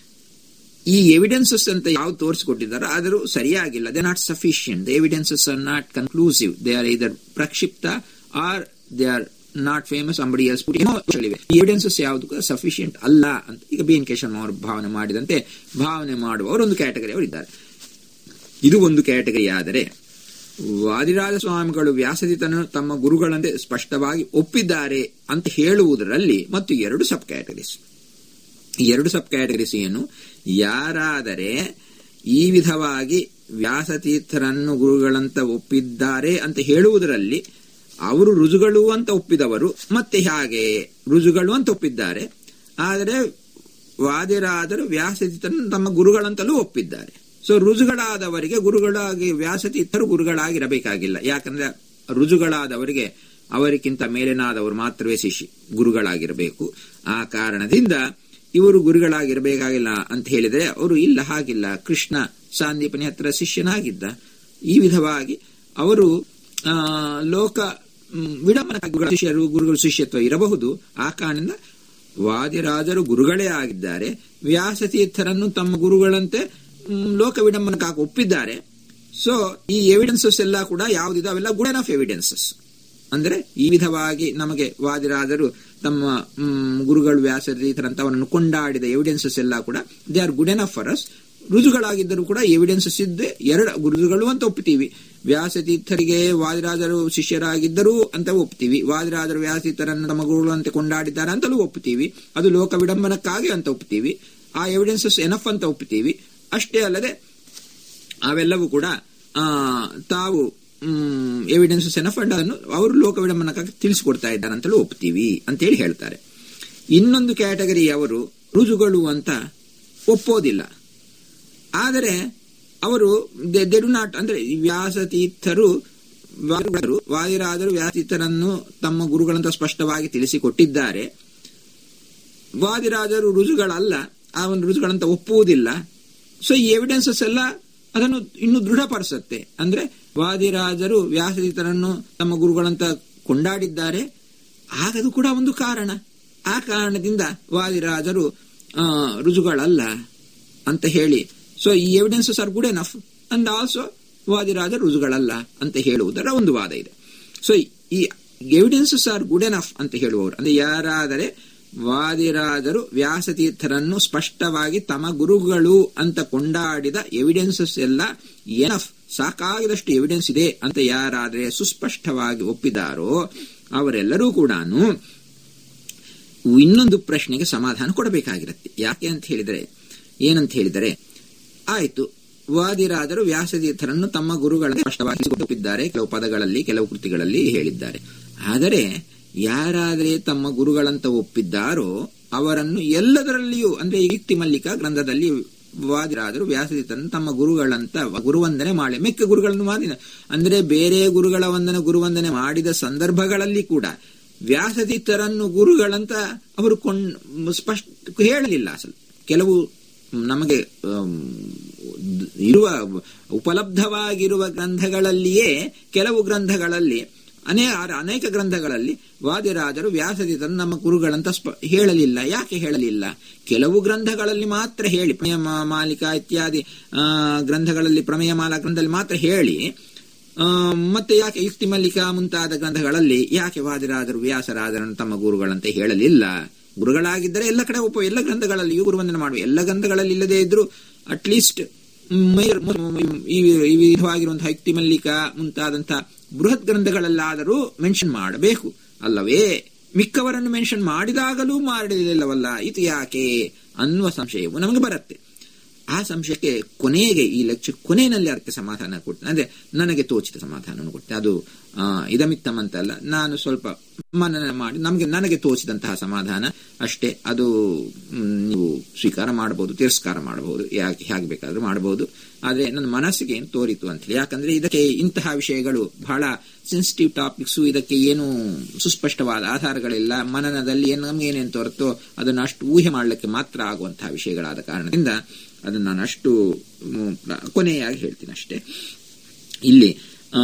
ಈ ಎವಿಡೆನ್ಸಸ್ ಅಂತ ಯಾವ್ದು ತೋರಿಸಿಕೊಟ್ಟಿದ್ದಾರೋ ಆದರೂ ಸರಿಯಾಗಿಲ್ಲ they not sufficient the evidences are not conclusive they are either ಪ್ರಕ್ಷಿಪ್ತ are they are not famous anybody else evidences ಯಾವುದು ಸಫಿಷಿಯಂಟ್ ಅಲ್ಲ ಅಂತ ಈಗ ಬಿ ಎನ್ ಕೇಶನ್ ಅವರು ಭಾವನೆ ಮಾಡಿದಂತೆ ಭಾವನೆ ಮಾಡುವವರು ಒಂದು ಕ್ಯಾಟಗರಿ ಅವರು ಇದ್ದಾರೆ ಇದು ಒಂದು ಕ್ಯಾಟಗರಿ ಆದರೆ ವಾದಿರಾಜ ಸ್ವಾಮಿಗಳು ವ್ಯಾಸದಿತನು ತಮ್ಮ ಗುರುಗಳಂತೆ ಸ್ಪಷ್ಟವಾಗಿ ಒಪ್ಪಿದ್ದಾರೆ ಅಂತ ಹೇಳುವುದರಲ್ಲಿ ಮತ್ತು ಎರಡು ಸಬ್ ಕ್ಯಾಟಗರೀಸ್ ಎರಡು ಸಬ್ ಕ್ಯಾಟಗರೀಸ್ ಏನು ಯಾರಾದರೆ ಈ ವಿಧವಾಗಿ ವ್ಯಾಸತೀರ್ಥರನ್ನು ಗುರುಗಳಂತ ಒಪ್ಪಿದ್ದಾರೆ ಅಂತ ಹೇಳುವುದರಲ್ಲಿ ಅವರು ರುಜುಗಳು ಅಂತ ಒಪ್ಪಿದವರು ಮತ್ತೆ ಹಾಗೆ ರುಜುಗಳು ಅಂತ ಒಪ್ಪಿದ್ದಾರೆ ಆದರೆ ವಾದಿರಾದರು ವ್ಯಾಸತೀರ್ಥರನ್ನು ತಮ್ಮ ಗುರುಗಳಂತಲೂ ಒಪ್ಪಿದ್ದಾರೆ ಸೊ ರುಜುಗಳಾದವರಿಗೆ ಗುರುಗಳಾಗಿ ವ್ಯಾಸತೀರ್ಥರು ಗುರುಗಳಾಗಿರಬೇಕಾಗಿಲ್ಲ ಯಾಕಂದ್ರೆ ರುಜುಗಳಾದವರಿಗೆ ಅವರಿಗಿಂತ ಮೇಲಿನಾದವರು ಮಾತ್ರವೇ ಶಿಷ್ಯ ಗುರುಗಳಾಗಿರಬೇಕು ಆ ಕಾರಣದಿಂದ ಇವರು ಗುರುಗಳಾಗಿರಬೇಕಾಗಿಲ್ಲ ಅಂತ ಹೇಳಿದರೆ ಅವರು ಇಲ್ಲ ಹಾಗಿಲ್ಲ ಕೃಷ್ಣ ಸಾಂದೀಪನಿ ಹತ್ರ ಶಿಷ್ಯನಾಗಿದ್ದ ಈ ವಿಧವಾಗಿ ಅವರು ಲೋಕ ವಿಡಂಬನ ಶಿಷ್ಯರು ಗುರುಗಳು ಶಿಷ್ಯತ್ವ ಇರಬಹುದು ಆ ಕಾರಣದಿಂದ ವಾದಿರಾಜರು ಗುರುಗಳೇ ಆಗಿದ್ದಾರೆ ವ್ಯಾಸತೀರ್ಥರನ್ನು ತಮ್ಮ ಗುರುಗಳಂತೆ ಲೋಕ ವಿಡಂಬನಕ್ಕಾಗಿ ಒಪ್ಪಿದ್ದಾರೆ ಸೊ ಈ ಎವಿಡೆನ್ಸಸ್ ಎಲ್ಲ ಕೂಡ ಯಾವುದಿದೆ ಅವೆಲ್ಲ ಗುಡ್ ಆಫ್ ಎವಿಡೆನ್ಸಸ್ ಅಂದರೆ ಈ ವಿಧವಾಗಿ ನಮಗೆ ವಾದಿರಾದರು ತಮ್ಮ ಮ್, ಗುರುಗಳು ವ್ಯಾಸತೀರ್ಥರಂತ ಅವರನ್ನು ಕೊಂಡಾಡಿದ ಎವಿಡೆನ್ಸಸ್ ಎಲ್ಲ ಕೂಡ they are good enough for us ರುಜುಗಳಾಗಿದ್ದರೂ ಕೂಡ ಎವಿಡೆನ್ಸಸ್ ಇದ್ದೆ ಎರಡು ಗುರುಗಳು ಅಂತ ಒಪ್ತೀವಿ ವ್ಯಾಸತೀರ್ಥರಿಗೆ ವಾದಿರಾಜರು ಶಿಷ್ಯರಾಗಿದ್ದರು ಅಂತ ಒಪ್ತೀವಿ ವಾದಿರಾಜರು ವ್ಯಾಸತೀರ್ಥರನ್ನು ತಮ್ಮ ಗುರುಗಳು ಅಂತ ಕೊಂಡಾಡಿದ್ದಾರೆ ಅಂತಲೂ ಒಪ್ತೀವಿ ಅದು ಲೋಕ ವಿಡಂಬನಕ್ಕಾಗಿ ಅಂತ ಒಪ್ತೀವಿ ಆ ಎವಿಡೆನ್ಸಸ್ ಎನಫ್ ಅಂತ ಒಪ್ತೀವಿ ಅಷ್ಟೇ ಅಲ್ಲದೆ ಅವೆಲ್ಲವೂ ಕೂಡ ಆ, ತಾವು ಎವಿಡೆನ್ಸಸ್ ಎನಫ್ ಅಂಡ್ ಅದನ್ನು ಅವರು ಲೋಕ ವಿಡಂಬನಕ್ಕಾಗಿ ತಿಳಿಸಿಕೊಡ್ತಾ ಇದ್ದಾರೆ ಅಂತಲೂ ಒಪ್ತೀವಿ ಅಂತೇಳಿ ಹೇಳ್ತಾರೆ ಇನ್ನೊಂದು ಕ್ಯಾಟಗರಿ ಅವರು ರುಜುಗಳು ಅಂತ ಒಪ್ಪೋದಿಲ್ಲ ಆದರೆ ಅವರು ಡು ನಾಟ್ ಅಂದ್ರೆ ಈ ವ್ಯಾಸತೀರ್ಥರು ವಾದಿರಾಜರು ವಾದಿರಾಜರು ವ್ಯಾಸತೀರ್ಥರನ್ನು ತಮ್ಮ ಗುರುಗಳಂತ ಸ್ಪಷ್ಟವಾಗಿ ತಿಳಿಸಿಕೊಟ್ಟಿದ್ದಾರೆ ವಾದಿರಾಜರು ರುಜುಗಳಲ್ಲ ಆ ಒಂದು ರುಜುಗಳಂತ ಒಪ್ಪುವುದಿಲ್ಲ ಸೊ ಈ ಎವಿಡೆನ್ಸಸ್ ಎಲ್ಲ ಅದನ್ನು ಇನ್ನು ದೃಢಪಡಿಸುತ್ತೆ ಅಂದ್ರೆ ವಾದಿರಾಜರು ವ್ಯಾಸತೀರ್ಥರನ್ನು ತಮ್ಮ ಗುರುಗಳಂತ ಕೊಂಡಾಡಿದ್ದಾರೆ ಆಗದು ಕೂಡ ಒಂದು ಕಾರಣ ಆ ಕಾರಣದಿಂದ ವಾದಿರಾಜರು ಆ, ರುಜುಗಳಲ್ಲ ಅಂತ ಹೇಳಿ ಸೊ ಈ evidences are good enough and also Vadiraja ರುಜುಗಳಲ್ಲ ಅಂತ ಹೇಳುವುದರ ಒಂದು ವಾದ ಇದೆ ಸೊ ಈ ಎವಿಡೆನ್ಸಸ್ ಆರ್ ಗುಡ್ ಎನಫ್ ಅಂತ ಹೇಳುವವರು ಅಂದ್ರೆ ಯಾರಾದರೆ ವಾದಿರಾಜರು ವ್ಯಾಸತೀರ್ಥರನ್ನು ಸ್ಪಷ್ಟವಾಗಿ ತಮ್ಮ ಗುರುಗಳು ಅಂತ ಕೊಂಡಾಡಿದ ಎವಿಡೆನ್ಸಸ್ ಎಲ್ಲ ಎನಫ್ ಸಾಕಾಗದಷ್ಟು ಎವಿಡೆನ್ಸ್ ಇದೆ ಅಂತ ಯಾರಾದರೆ ಸುಸ್ಪಷ್ಟವಾಗಿ ಒಪ್ಪಿದಾರೋ ಅವರೆಲ್ಲರೂ ಕೂಡ ಇನ್ನೊಂದು ಪ್ರಶ್ನೆಗೆ ಸಮಾಧಾನ ಕೊಡಬೇಕಾಗಿರುತ್ತೆ ಯಾಕೆ ಅಂತ ಹೇಳಿದರೆ ಏನಂತ ಹೇಳಿದರೆ ಆಯಿತು ವಾದಿರಾದರು ವ್ಯಾಸತೀರ್ಥರನ್ನು ತಮ್ಮ ಗುರುಗಳನ್ನು ಸ್ಪಷ್ಟವಾಗಿ ಒಪ್ಪಿದ್ದಾರೆ ಕೆಲವು ಪದಗಳಲ್ಲಿ ಕೆಲವು ಕೃತಿಗಳಲ್ಲಿ ಹೇಳಿದ್ದಾರೆ ಆದರೆ ಯಾರಾದರೆ ತಮ್ಮ ಗುರುಗಳಂತ ಒಪ್ಪಿದ್ದಾರೋ ಅವರನ್ನು ಎಲ್ಲದರಲ್ಲಿಯೂ ಅಂದ್ರೆ ಈ ಯುಕ್ತಿ ಮಲ್ಲಿಕ ಗ್ರಂಥದಲ್ಲಿ ವಾದಿರಾದರು ವ್ಯಾಸತೀರ್ಥರನ್ನು ತಮ್ಮ ಗುರುಗಳಂತ ಗುರುವಂದನೆ ಮಾಡಿ ಮಿಕ್ಕ ಗುರುಗಳನ್ನು ಮಾಡಿದ ಅಂದ್ರೆ ಬೇರೆ ಗುರುಗಳ ವಂದನೆ ಗುರುವಂದನೆ ಮಾಡಿದ ಸಂದರ್ಭಗಳಲ್ಲಿ ಕೂಡ ವ್ಯಾಸತೀರ್ಥರನ್ನು ಗುರುಗಳಂತ ಅವರು ಕೊಂಡ್ ಸ್ಪಷ್ಟ ಹೇಳಲಿಲ್ಲ ಅಸಲು ಕೆಲವು ನಮಗೆ ಆಮ್, ಇರುವ ಉಪಲಬ್ಧವಾಗಿರುವ ಗ್ರಂಥಗಳಲ್ಲಿಯೇ ಕೆಲವು ಗ್ರಂಥಗಳಲ್ಲಿ ಅನೇ ಅನೇಕ ಗ್ರಂಥಗಳಲ್ಲಿ ವಾದಿರಾಜರು ವ್ಯಾಸತೀರ್ಥರು ನಮ್ಮ ಗುರುಗಳಂತ ಸ್ಪ ಹೇಳಲಿಲ್ಲ ಯಾಕೆ ಹೇಳಲಿಲ್ಲ ಕೆಲವು ಗ್ರಂಥಗಳಲ್ಲಿ ಮಾತ್ರ ಹೇಳಿ ಪ್ರಮೇಯ ಮಾ- ಮಾಲಿಕಾ ಇತ್ಯಾದಿ ಆ, ಗ್ರಂಥಗಳಲ್ಲಿ ಪ್ರಮೇಯ ಮಾಲಾ ಗ್ರಂಥದಲ್ಲಿ ಮಾತ್ರ ಹೇಳಿ ಆ, ಮತ್ತೆ ಯಾಕೆ ಯುಕ್ತಿ ಮಲ್ಲಿಕಾ ಮುಂತಾದ ಗ್ರಂಥಗಳಲ್ಲಿ ಯಾಕೆ ವಾದಿರಾಜರು ವ್ಯಾಸರಾಜರನ್ನು ತಮ್ಮ ಗುರುಗಳಂತೆ ಹೇಳಲಿಲ್ಲ ಗುರುಗಳಾಗಿದ್ದರೆ ಎಲ್ಲ ಕಡೆ ಒಪ್ಪ ಎಲ್ಲ ಗ್ರಂಥಗಳಲ್ಲಿಯೂ ಗುರುವಂದನೆ ಮಾಡುವ ಎಲ್ಲ ಗ್ರಂಥಗಳಲ್ಲಿ ಇಲ್ಲದೇ ಇದ್ರು ಅಟ್ಲೀಸ್ಟ್ ಈ ಈ ವಿಧವಾಗಿರುವಂತಹ ಯುಕ್ತಿ ಮಲ್ಲಿಕಾ ಮುಂತಾದಂತಹ ಬೃಹತ್ ಗ್ರಂಥಗಳಲ್ಲಾದರೂ ಮೆನ್ಷನ್ ಮಾಡಬೇಕು ಅಲ್ಲವೇ ಮಿಕ್ಕವರನ್ನು ಮೆನ್ಷನ್ ಮಾಡಿದಾಗಲೂ ಮಾಡಲಿಲ್ಲವಲ್ಲ ಇದು ಯಾಕೆ ಅನ್ನುವ ಸಂಶಯವು ನಮಗೆ ಬರುತ್ತೆ ಆ ಸಂಶಯಕ್ಕೆ ಕೊನೆಗೆ ಈ ಲೆಕ್ಚರ್ ಕೊನೆಯಲ್ಲಿ ಅದಕ್ಕೆ ಸಮಾಧಾನ ಕೊಡ್ತೇನೆ ಅಂದ್ರೆ ನನಗೆ ತೋಚಿದ ಸಮಾಧಾನವನ್ನು ಕೊಡ್ತೇನೆ ಅದು ಆ, ಇದಮಿತ್ತಮ್ ಅಂತಲ್ಲ ನಾನು ಸ್ವಲ್ಪ ಮನನ ಮಾಡಿ ನಮಗೆ ನನಗೆ ತೋಚಿದಂತಹ ಸಮಾಧಾನ ಅಷ್ಟೇ ಅದು ಮ್, ನೀವು ಸ್ವೀಕಾರ ಮಾಡಬಹುದು ತಿರಸ್ಕಾರ ಮಾಡಬಹುದು ಯಾಕೆ ಹೇಗೆ ಬೇಕಾದ್ರೂ ಮಾಡಬಹುದು ಆದ್ರೆ ನನ್ನ ಮನಸ್ಸಿಗೆ ಏನು ತೋರಿತು ಅಂತ ಹೇಳಿ ಯಾಕಂದ್ರೆ ಇದಕ್ಕೆ ಇಂತಹ ವಿಷಯಗಳು ಬಹಳ ಸೆನ್ಸಿಟಿವ್ ಟಾಪಿಕ್ಸ್ ಇದಕ್ಕೆ ಏನು ಸುಸ್ಪಷ್ಟವಾದ ಆಧಾರಗಳಿಲ್ಲ ಮನನದಲ್ಲಿ ಏನು ನಮ್ಗೆ ಏನೇನು ತೋರುತ್ತೋ ಅದನ್ನು ಅಷ್ಟು ಊಹೆ ಮಾಡಲಿಕ್ಕೆ ಮಾತ್ರ ಆಗುವಂತಹ ವಿಷಯಗಳಾದ ಕಾರಣದಿಂದ ಅದನ್ನು ನಾನು ಅಷ್ಟು ಮ್, ಕೊನೆಯಾಗಿ ಹೇಳ್ತೀನಿ ಅಷ್ಟೇ ಇಲ್ಲಿ ಆ,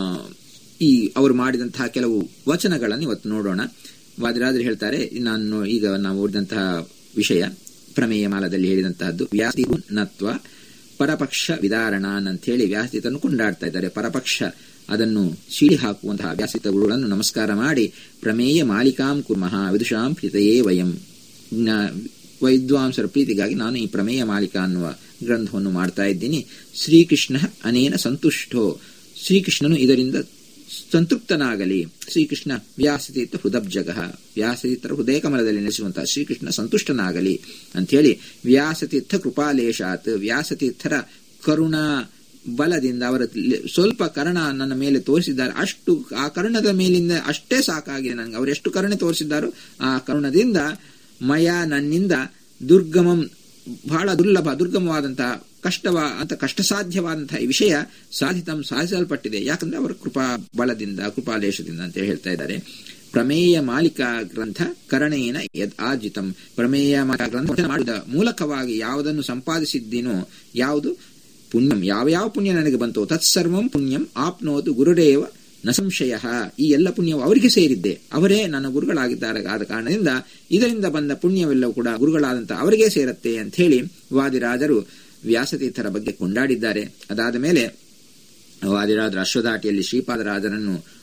ಈ ಅವರು ಮಾಡಿದಂತಹ ಕೆಲವು ವಚನಗಳನ್ನು ಇವತ್ತು ನೋಡೋಣ ವಾದಿರಾಜರು ಹೇಳ್ತಾರೆ ನಾನು ಈಗ ನಾವು ಓದಿದಂತಹ ವಿಷಯ ಪ್ರಮೇಯ ಮಾಲದಲ್ಲಿ ಹೇಳಿದಂತಹದ್ದು ವ್ಯಾಸಿ ನತ್ವ ಪರಪಕ್ಷ ವಿದಾರಣಾನ್ ಅಂತ ಹೇಳಿ ವ್ಯಾಸತೀತನ್ನು ಕೊಂಡಾಡ್ತಾ ಇದ್ದಾರೆ ಪರಪಕ್ಷ ಅದನ್ನು ಸೀಳಿ ಹಾಕುವಂತಹ ವ್ಯಾಸಿತ ಗುರುಗಳನ್ನು ನಮಸ್ಕಾರ ಮಾಡಿ ಪ್ರಮೇಯ ಮಾಲಿಕಾಂ ಕುರ್ಮಃ ವಿದುಷಾಂ ಪ್ರೀತೆಯೇ ವಯಂ ಜ್ಞಾ- ವೈದ್ವಾಂಸರ ಪ್ರೀತಿಗಾಗಿ ನಾನು ಈ ಪ್ರಮೇಯ ಮಾಲಿಕಾ ಅನ್ನುವ ಗ್ರಂಥವನ್ನು ಮಾಡ್ತಾ ಇದ್ದೀನಿ ಶ್ರೀಕೃಷ್ಣ ಅನೇನ ಸಂತುಷ್ಟೋ ಶ್ರೀಕೃಷ್ಣನು ಇದರಿಂದ ಸಂತೃಪ್ತನಾಗಲಿ ಶ್ರೀಕೃಷ್ಣ ವ್ಯಾಸತೀರ್ಥ ಹೃದಬ್ಜಗ ವ್ಯಾಸತೀರ್ಥರ ಹೃದಯ ಕಮಲದಲ್ಲಿ ನೆಲೆಸುವಂತಹ ಶ್ರೀಕೃಷ್ಣ ಸಂತುಷ್ಟನಾಗಲಿ ಅಂಥೇಳಿ ವ್ಯಾಸತೀರ್ಥ ಕೃಪಾಲೇಶಾತ್ ವ್ಯಾಸತೀರ್ಥರ ಕರುಣಾ ಬಲದಿಂದ ಅವರ ಲೆ- ಸ್ವಲ್ಪ ಕರ್ಣ ನನ್ನ ಮೇಲೆ ತೋರಿಸಿದ್ದಾರೆ ಅಷ್ಟು ಆ ಕರ್ಣದ ಮೇಲಿಂದ ಅಷ್ಟೇ ಸಾಕಾಗಿದೆ ನನಗೆ ಅವರು ಎಷ್ಟು ಕರುಣೆ ತೋರಿಸಿದ್ದಾರೋ ಆ ಕರುಣದಿಂದ ಮಯ ನನ್ನಿಂದ ದುರ್ಗಮಂ ಬಹಳ ದುರ್ಲಭ ದುರ್ಗಮವಾದಂತಹ ಕಷ್ಟವ ಅಂತ ಕಷ್ಟ ಸಾಧ್ಯವಾದಂತಹ ಈ ವಿಷಯ ಸಾಧಿತಂ ಸಾಧಿಸಲ್ಪಟ್ಟಿದೆ ಯಾಕಂದ್ರೆ ಅವರ ಕೃಪಾ ಬಲದಿಂದ ಕೃಪಾಲೇಶದಿಂದ ಅಂತ ಹೇಳ್ತಾ ಇದ್ದಾರೆ ಪ್ರಮೇಯ ಮಾಲಿಕಾ ಗ್ರಂಥ ಕರಣೇನ ಯದ್ ಆಜಿತಂ ಪ್ರಮೇಯ ಮಾಲಿಕಾ ಗ್ರಂಥ ಮಾಡಿದ ಮೂಲಕವಾಗಿ ಯಾವುದನ್ನು ಸಂಪಾದಿಸಿದ್ದೀನೋ ಯಾವುದು ಪುಣ್ಯಂ ಯಾವ ಯಾವ ಪುಣ್ಯ ನನಗೆ ಬಂತೋ ತತ್ಸರ್ವಂ ಪುಣ್ಯಂ ಆಪ್ನೋದು ಗುರುರೇವ ನ ಸಂಶಯ ಈ ಎಲ್ಲ ಪುಣ್ಯವು ಅವರಿಗೆ ಸೇರಿದ್ದೆ ಅವರೇ ನನ್ನ ಗುರುಗಳಾಗಿದ್ದಾರೆ ಆದ ಕಾರಣದಿಂದ ಇದರಿಂದ ಬಂದ ಪುಣ್ಯವೆಲ್ಲವೂ ಕೂಡ ಗುರುಗಳಾದಂಥ ಅವರಿಗೆ ಸೇರತ್ತೆ ಅಂತ ಹೇಳಿ ವಾದಿರಾಜರು ವ್ಯಾಸತೀರ್ಥರ ಬಗ್ಗೆ ಕೊಂಡಾಡಿದ್ದಾರೆ ಅದಾದ ಮೇಲೆ ವಾದಿರಾಜರ ಅಶ್ವದಾಟಿಯಲ್ಲಿ ಶ್ರೀಪಾದರಾಜನನ್ನು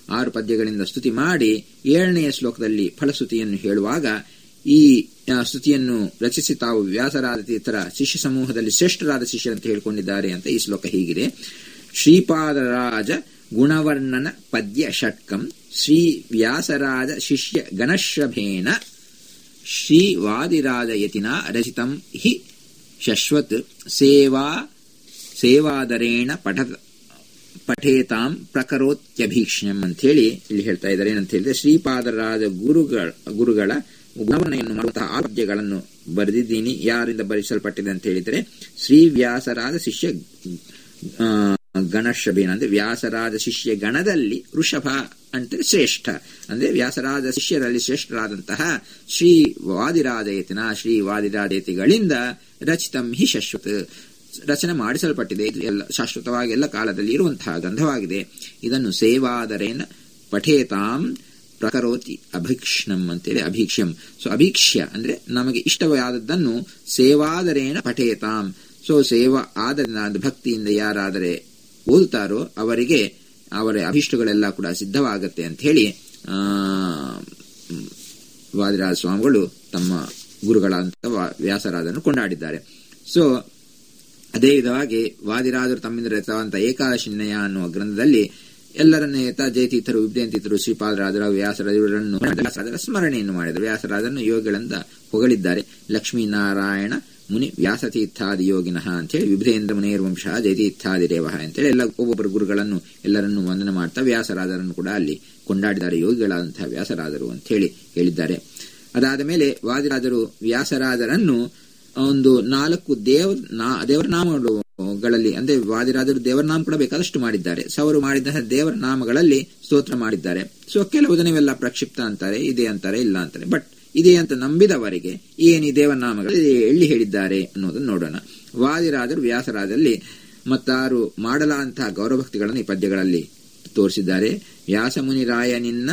ಆರು ಪದ್ಯಗಳಿಂದ ಸ್ತುತಿ ಮಾಡಿ ಏಳನೆಯ ಶ್ಲೋಕದಲ್ಲಿ ಫಲಶ್ರುತಿಯನ್ನು ಹೇಳುವಾಗ ಈ ಆ, ಸ್ತುತಿಯನ್ನು ರಚಿಸಿ ತಾವು ವ್ಯಾಸರಾದ ತೀರ್ಥರ ಶಿಷ್ಯ ಸಮೂಹದಲ್ಲಿ ಶ್ರೇಷ್ಠರಾದ ಶಿಷ್ಯರಂತ ಹೇಳಿಕೊಂಡಿದ್ದಾರೆ ಅಂತ ಈ ಶ್ಲೋಕ ಹೀಗಿದೆ ಶ್ರೀಪಾದರಾಜ ಗುಣವರ್ಣನ ಪದ್ಯ ಷಟ್ಕಂ ಶ್ರೀ ವ್ಯಾಸರಾಜ ಶಿಷ್ಯ ಗಣಶ್ರಭೇಣ ಶ್ರೀ ವಾದಿರಾಜ ಯತಿನ ರಚಿತಂ ಹಿ ಶಶ್ವತ್ ಸೇವಾ ಸೇವಾದರೇಣ ಪಠ ಪಠೇತಾಂ ಪ್ರಕರೋತ್ಯಭೀಕ್ಷ್ಯಂ ಅಂತ ಹೇಳಿ ಇಲ್ಲಿ ಹೇಳ್ತಾ ಇದ್ದಾರೆ ಏನಂತ ಹೇಳಿದ್ರೆ ಶ್ರೀಪಾದರಾಜ ಗುರುಗಳ ಗುರುಗಳ ಗುಣವನ್ನೆಯನ್ನು ಮಾಡುವಂತಹ ಆರೋಗ್ಯಗಳನ್ನು ಬರೆದಿದ್ದೀನಿ ಯಾರಿಂದ ಬರೆಸಲ್ಪಟ್ಟಿದೆ ಅಂತ ಹೇಳಿದರೆ ಶ್ರೀ ವ್ಯಾಸರಾದ ಶಿಷ್ಯ ಆ, ಗಣಶ್ರಭೇನ ಅಂದ್ರೆ ವ್ಯಾಸರಾಜ ಶಿಷ್ಯ ಗಣದಲ್ಲಿ ವೃಷಭ ಅಂತ ಶ್ರೇಷ್ಠ ಅಂದ್ರೆ ವ್ಯಾಸರಾಜ ಶಿಷ್ಯರಲ್ಲಿ ಶ್ರೇಷ್ಠರಾದಂತಹ ಶ್ರೀ ವಾದಿರಾಜಯತಿನ ಶ್ರೀ ವಾದಿರಾಜಯತಿಗಳಿಂದ ರಚಿತಂ ಹಿ ಶಶ್ವತ್ ರಚನೆ ಮಾಡಿಸಲ್ಪಟ್ಟಿದೆ ಇದು ಎಲ್ಲ ಶಾಶ್ವತವಾಗಿ ಎಲ್ಲ ಕಾಲದಲ್ಲಿ ಇರುವಂತಹ ಗಂಧವಾಗಿದೆ ಇದನ್ನು ಸೇವಾದರೇನ ಪಠೇತಾಂ ಪ್ರಕರೋತಿ ಅಭಿಕ್ಷ್ಣಂ ಅಂತೇಳಿ ಅಭೀಕ್ಷ್ಯಂ ಸೊ ಅಭೀಕ್ಷ್ಯ ಅಂದ್ರೆ ನಮಗೆ ಇಷ್ಟವಾದದ್ದನ್ನು ಸೇವಾದರೇನ ಪಠೇತಾಂ ಸೊ ಸೇವಾ ಆದರಿಂದ ಅಂದ್ರೆ ಭಕ್ತಿಯಿಂದ ಯಾರಾದರೆ ಓದುತ್ತಾರೋ ಅವರಿಗೆ ಅವರ ಅಭಿಷ್ಟಗಳೆಲ್ಲ ಕೂಡ ಸಿದ್ಧವಾಗತ್ತೆ ಅಂತ ಹೇಳಿ ಆ ವಾದಿರಾಜ ಸ್ವಾಮಿಗಳು ತಮ್ಮ ಗುರುಗಳಂತ ವ್ಯಾಸರಾದನ್ನು ಕೊಂಡಾಡಿದ್ದಾರೆ ಸೊ ಅದೇ ವಿಧವಾಗಿ ವಾದಿರಾಜರು ತಮ್ಮಿಂದ ರಚಿತವಂತ ಏಕಾದಶಿನ್ಯಯ ಅನ್ನುವ ಗ್ರಂಥದಲ್ಲಿ ಎಲ್ಲರನ್ನ ಏತ ಜಯತೀರ್ಥರು ವಿದ್ಯಾಂತೀರ್ಥರು ಶ್ರೀಪಾದರಾಜರ ವ್ಯಾಸರಾಜರನ್ನು ವ್ಯಾಸರಾಜರ ಸ್ಮರಣೆಯನ್ನು ಮಾಡಿದರು ವ್ಯಾಸರಾಜರನ್ನು ಯೋಗಿಗಳಿಂದ ಹೊಗಳಿದ್ದಾರೆ ಲಕ್ಷ್ಮೀನಾರಾಯಣ ಮುನಿ ವ್ಯಾಸತೀರ್ಥಾದಿ ಯೋಗಿನಃ ಅಂತೇಳಿ ವಿಭ್ರೇಂದ್ರ ಮುನೇರ್ ವಂಶ ಜಯತೀರ್ಥಾದಿ ರೇವಹ ಅಂತೇಳಿ ಎಲ್ಲ ಒಬ್ಬೊಬ್ಬರು ಗುರುಗಳನ್ನು ಎಲ್ಲರನ್ನು ವಂದನೆ ಮಾಡ್ತಾ ವ್ಯಾಸರಾಜರನ್ನು ಕೂಡ ಅಲ್ಲಿ ಕೊಂಡಾಡಿದ್ದಾರೆ ಯೋಗಿಗಳಾದಂತಹ ವ್ಯಾಸರಾಜರು ಅಂತ ಹೇಳಿ ಹೇಳಿದ್ದಾರೆ ಅದಾದ ಮೇಲೆ ವಾದಿರಾಜರು ವ್ಯಾಸರಾಜರನ್ನು ಒಂದು ನಾಲ್ಕು ದೇವ ನಾ- ದೇವರ ನಾಮಗಳಲ್ಲಿ ಅಂದ್ರೆ ವಾದಿರಾಜರು ದೇವರ ನಾಮ ಕೂಡ ಬೇಕಾದಷ್ಟು ಮಾಡಿದ್ದಾರೆ ಸೊ ಅವರು ಮಾಡಿದ ದೇವರ ನಾಮಗಳಲ್ಲಿ ಸ್ತೋತ್ರ ಮಾಡಿದ್ದಾರೆ ಸೊ ಕೆಲವು ಜನ ಇವೆಲ್ಲ ಪ್ರಕ್ಷಿಪ್ತ ಅಂತಾರೆ ಇದೆ ಅಂತಾರೆ ಇಲ್ಲ ಅಂತಾರೆ ಬಟ್ ಇದೆ ಅಂತ ನಂಬಿದವರಿಗೆ ಏನು ಈ ದೇವರ ನಾಮಗಳಲ್ಲಿ ಎಲ್ಲಿ ಹೇಳಿದ್ದಾರೆ ಅನ್ನೋದನ್ನು ನೋಡೋಣ ವಾದಿರಾಜರು ವ್ಯಾಸರಾಜಲ್ಲಿ ಮತ್ತಾರು ಮಾಡಲಾಂತಹ ಗೌರವಭಕ್ತಿಗಳನ್ನು ಈ ಪದ್ಯಗಳಲ್ಲಿ ತೋರಿಸಿದ್ದಾರೆ ವ್ಯಾಸಮುನಿರಾಯನಿನ್ನ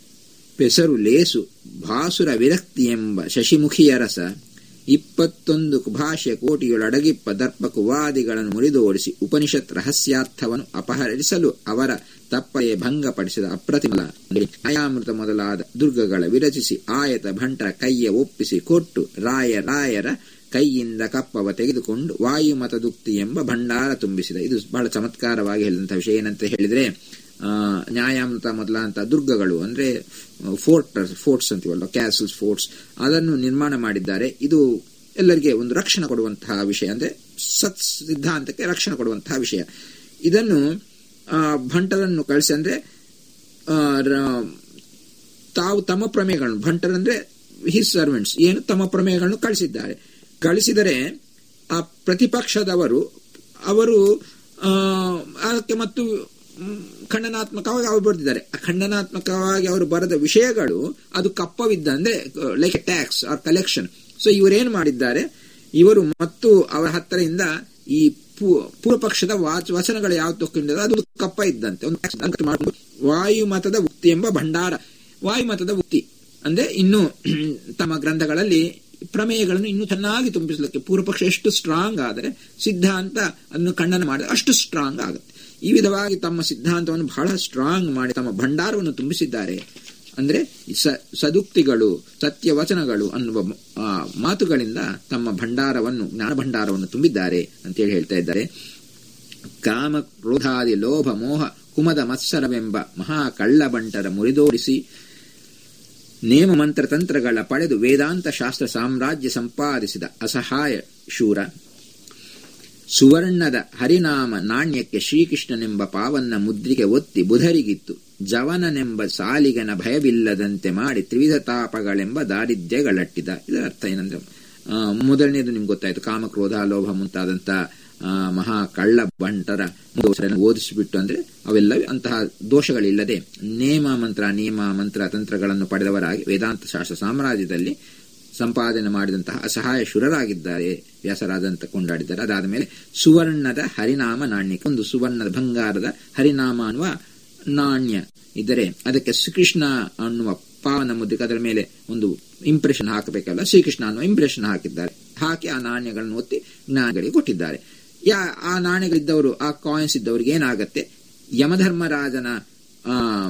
ಪೆಸರು ಲೇಸು ಭಾಸುರ ವಿರಕ್ತಿ ಎಂಬ ಶಶಿಮುಖಿಯ ರಸ ಇಪ್ಪತ್ತೊಂದು ಭಾಷೆಯ ಕೋಟಿಗಳಡಗಿಪ್ಪ ದರ್ಪಕು ವಾದಿಗಳನ್ನು ಮುರಿದೋಡಿಸಿ ಉಪನಿಷತ್ ರಹಸ್ಯಾರ್ಥವನ್ನು ಅಪಹರಿಸಲು ಅವರ ತಪ್ಪಯೇ ಭಂಗಪಡಿಸಿದ ಅಪ್ರತಿಮಲ ಅಯಾಮೃತ ಮೊದಲಾದ ದುರ್ಗಗಳ ವಿರಚಿಸಿ ಆಯತ ಭಂಟರ ಕೈಯ ಒಪ್ಪಿಸಿ ಕೊಟ್ಟು ರಾಯ ರಾಯರ ಕೈಯಿಂದ ಕಪ್ಪವ ತೆಗೆದುಕೊಂಡು ವಾಯುಮತದುಕ್ತಿ ಎಂಬ ಭಂಡಾರ ತುಂಬಿಸಿದ ಇದು ಬಹಳ ಚಮತ್ಕಾರವಾಗಿ ಹೇಳಿದಂತಹ ವಿಷಯ ಏನಂತ ಹೇಳಿದ್ರೆ ಆ, ನ್ಯಾಯಾಮೃತ ಮೊದಲಾದಂಥ ದುರ್ಗಗಳು ಅಂದ್ರೆ ಫೋರ್ಟ್ ಫೋರ್ಟ್ಸ್ ಅಂತೀವಲ್ಲ ಕ್ಯಾಸಲ್ಸ್ ಫೋರ್ಟ್ಸ್ ಅದನ್ನು ನಿರ್ಮಾಣ ಮಾಡಿದ್ದಾರೆ ಇದು ಎಲ್ಲರಿಗೆ ಒಂದು ರಕ್ಷಣೆ ಕೊಡುವಂತಹ ವಿಷಯ ಅಂದ್ರೆ ಸತ್ ಸಿದ್ಧಾಂತಕ್ಕೆ ರಕ್ಷಣೆ ಕೊಡುವಂತಹ ವಿಷಯ ಇದನ್ನು ಆ, ಭಂಟರನ್ನು ಕಳಿಸಿ ಅಂದ್ರೆ ಆ, ರ- ತಾವು ತಮ್ಮ ಪ್ರಮೇಯಗಳನ್ನು ಭಂಟರಂದ್ರೆ ಹಿಸ್ ಸರ್ವೆಂಟ್ಸ್ ಏನು ತಮ್ಮ ಪ್ರಮೇಯಗಳನ್ನು ಕಳಿಸಿದ್ದಾರೆ ಕಳಿಸಿದರೆ ಆ ಪ್ರತಿಪಕ್ಷದವರು ಅವರು ಆ, ಅದಕ್ಕೆ ಮತ್ತು ಮ್, ಖಂಡನಾತ್ಮಕವಾಗಿ ಅವರು ಬರೆದಿದ್ದಾರೆ ಆ ಖಂಡನಾತ್ಮಕವಾಗಿ ಅವರು ಬರೆದ ವಿಷಯಗಳು ಅದು ಕಪ್ಪವಿದ್ದ ಅಂದ್ರೆ like tax or collection so ಇವರೇನು ಮಾಡಿದ್ದಾರೆ ಇವರು ಮತ್ತು ಅವರ ಹತ್ತಿರದಿಂದ ಈ ಪೂ- ಪೂರ್ವ ಪಕ್ಷದ ವಾಚ ವಚನಗಳು ಯಾವ ತಗೊಂಡಿದೆ ಅದು ಕಪ್ಪ ಇದ್ದಂತೆ ಒಂದು tax ಅಂತ ಮಾಡ್ಕೊಂಡು ವಾಯುಮತದ ಉಕ್ತಿ ಎಂಬ ಭಂಡಾರ ವಾಯುಮತದ ಉಕ್ತಿ ಅಂದ್ರೆ ಇನ್ನು ತಮ್ಮ ಗ್ರಂಥಗಳಲ್ಲಿ ಪ್ರಮೇಯಗಳನ್ನು ಇನ್ನೂ ಚೆನ್ನಾಗಿ ತುಂಬಿಸಲಿಕ್ಕೆ ಪೂರ್ವಪಕ್ಷ ಎಷ್ಟು ಸ್ಟ್ರಾಂಗ್ ಆದರೆ ಸಿದ್ಧಾಂತ ಅದನ್ನು ಖಂಡನ ಮಾಡಿದ್ರೆ ಅಷ್ಟು ಸ್ಟ್ರಾಂಗ್ ಆಗುತ್ತೆ ಈ ವಿಧವಾಗಿ ತಮ್ಮ ಸಿದ್ಧಾಂತವನ್ನು ಬಹಳ ಸ್ಟ್ರಾಂಗ್ ಮಾಡಿ ತಮ್ಮ ಭಂಡಾರವನ್ನು ತುಂಬಿಸಿದ್ದಾರೆ ಅಂದ್ರೆ ಸ ಸದುಕ್ತಿಗಳು ಸತ್ಯವಚನಗಳು ಅನ್ನುವ ಆ, ಮಾತುಗಳಿಂದ ತಮ್ಮ ಭಂಡಾರವನ್ನು ಜ್ಞಾನ ಭಂಡಾರವನ್ನು ತುಂಬಿದ್ದಾರೆ ಅಂತೇಳಿ ಹೇಳ್ತಾ ಇದ್ದಾರೆ ಕಾಮ ಕ್ರೋಧಾದಿ ಲೋಭ ಮೋಹ ಕುಮದ ಮತ್ಸರವೆಂಬ ಮಹಾ ಕಳ್ಳಬಂಟರ ಮುರಿದೋಡಿಸಿ ನೇಮ ಮಂತ್ರ ತಂತ್ರಗಳ ಪಡೆದು ವೇದಾಂತ ಶಾಸ್ತ್ರ ಸಾಮ್ರಾಜ್ಯ ಸಂಪಾದಿಸಿದ ಅಸಹಾಯ ಶೂರ ಸುವರ್ಣದ ಹರಿನಾಮ ನಾಣ್ಯಕ್ಕೆ ಶ್ರೀಕೃಷ್ಣನೆಂಬ ಪಾವನ್ನ ಮುದ್ರಿಕೆ ಒತ್ತಿ ಬುಧರಿಗಿತ್ತು ಜವನನೆಂಬ ಸಾಲಿಗನ ಭಯವಿಲ್ಲದಂತೆ ಮಾಡಿ ತ್ರಿವಿಧ ತಾಪಗಳೆಂಬ ದಾರಿದ್ರ್ಯಗಳಟ್ಟಿದ ಇದರ ಅರ್ಥ ಏನಂದ್ರೆ ಆ, ಮೊದಲನೇದು ನಿಮ್ಗೆ ಗೊತ್ತಾಯ್ತು ಕಾಮ ಕ್ರೋಧ ಲೋಭ ಮುಂತಾದಂತ ಆ, ಮಹಾ ಕಳ್ಳ ಬಂಟರ ದೋಷಗಳನ್ನು ಓದಿಸಿಬಿಟ್ಟು ಅಂದ್ರೆ ಅವೆಲ್ಲ ಅಂತಹ ದೋಷಗಳಿಲ್ಲದೆ ನೇಮ ಮಂತ್ರ ನಿಯಮ ಮಂತ್ರ ತಂತ್ರಗಳನ್ನು ಪಡೆದವರಾಗಿ ವೇದಾಂತ ಶಾಸ್ತ್ರ ಸಾಮ್ರಾಜ್ಯದಲ್ಲಿ ಸಂಪಾದನೆ ಮಾಡಿದಂತಹ ಅಸಹಾಯ ಶುರರಾಗಿದ್ದಾರೆ ವ್ಯಾಸರಾದಂತ ಕೊಂಡಾಡಿದ್ದಾರೆ ಅದಾದ ಮೇಲೆ ಸುವರ್ಣದ ಹರಿನಾಮ ನಾಣ್ಯಕ್ಕೆ ಒಂದು ಸುವರ್ಣದ ಬಂಗಾರದ ಹರಿನಾಮ ಅನ್ನುವ ನಾಣ್ಯ ಇದ್ದರೆ ಅದಕ್ಕೆ ಶ್ರೀಕೃಷ್ಣ ಅನ್ನುವ ಪಾವನ ಮುದ್ರಿಕೆ ಅದರ ಮೇಲೆ ಒಂದು ಇಂಪ್ರೆಷನ್ ಹಾಕಬೇಕಲ್ಲ ಶ್ರೀಕೃಷ್ಣ ಅನ್ನುವ ಇಂಪ್ರೆಷನ್ ಹಾಕಿದ್ದಾರೆ ಹಾಕಿ ಆ ನಾಣ್ಯಗಳನ್ನು ಒತ್ತಿ ಜ್ಞಾನಿಗಳಿಗೆ ಕೊಟ್ಟಿದ್ದಾರೆ ಯಾ ಆ ನಾಣ್ಯಗಳಿದ್ದವರು ಆ ಕಾಯಿನ್ಸ್ ಇದ್ದವರಿಗೆ ಏನಾಗತ್ತೆ ಯಮಧರ್ಮರಾಜನ ಆ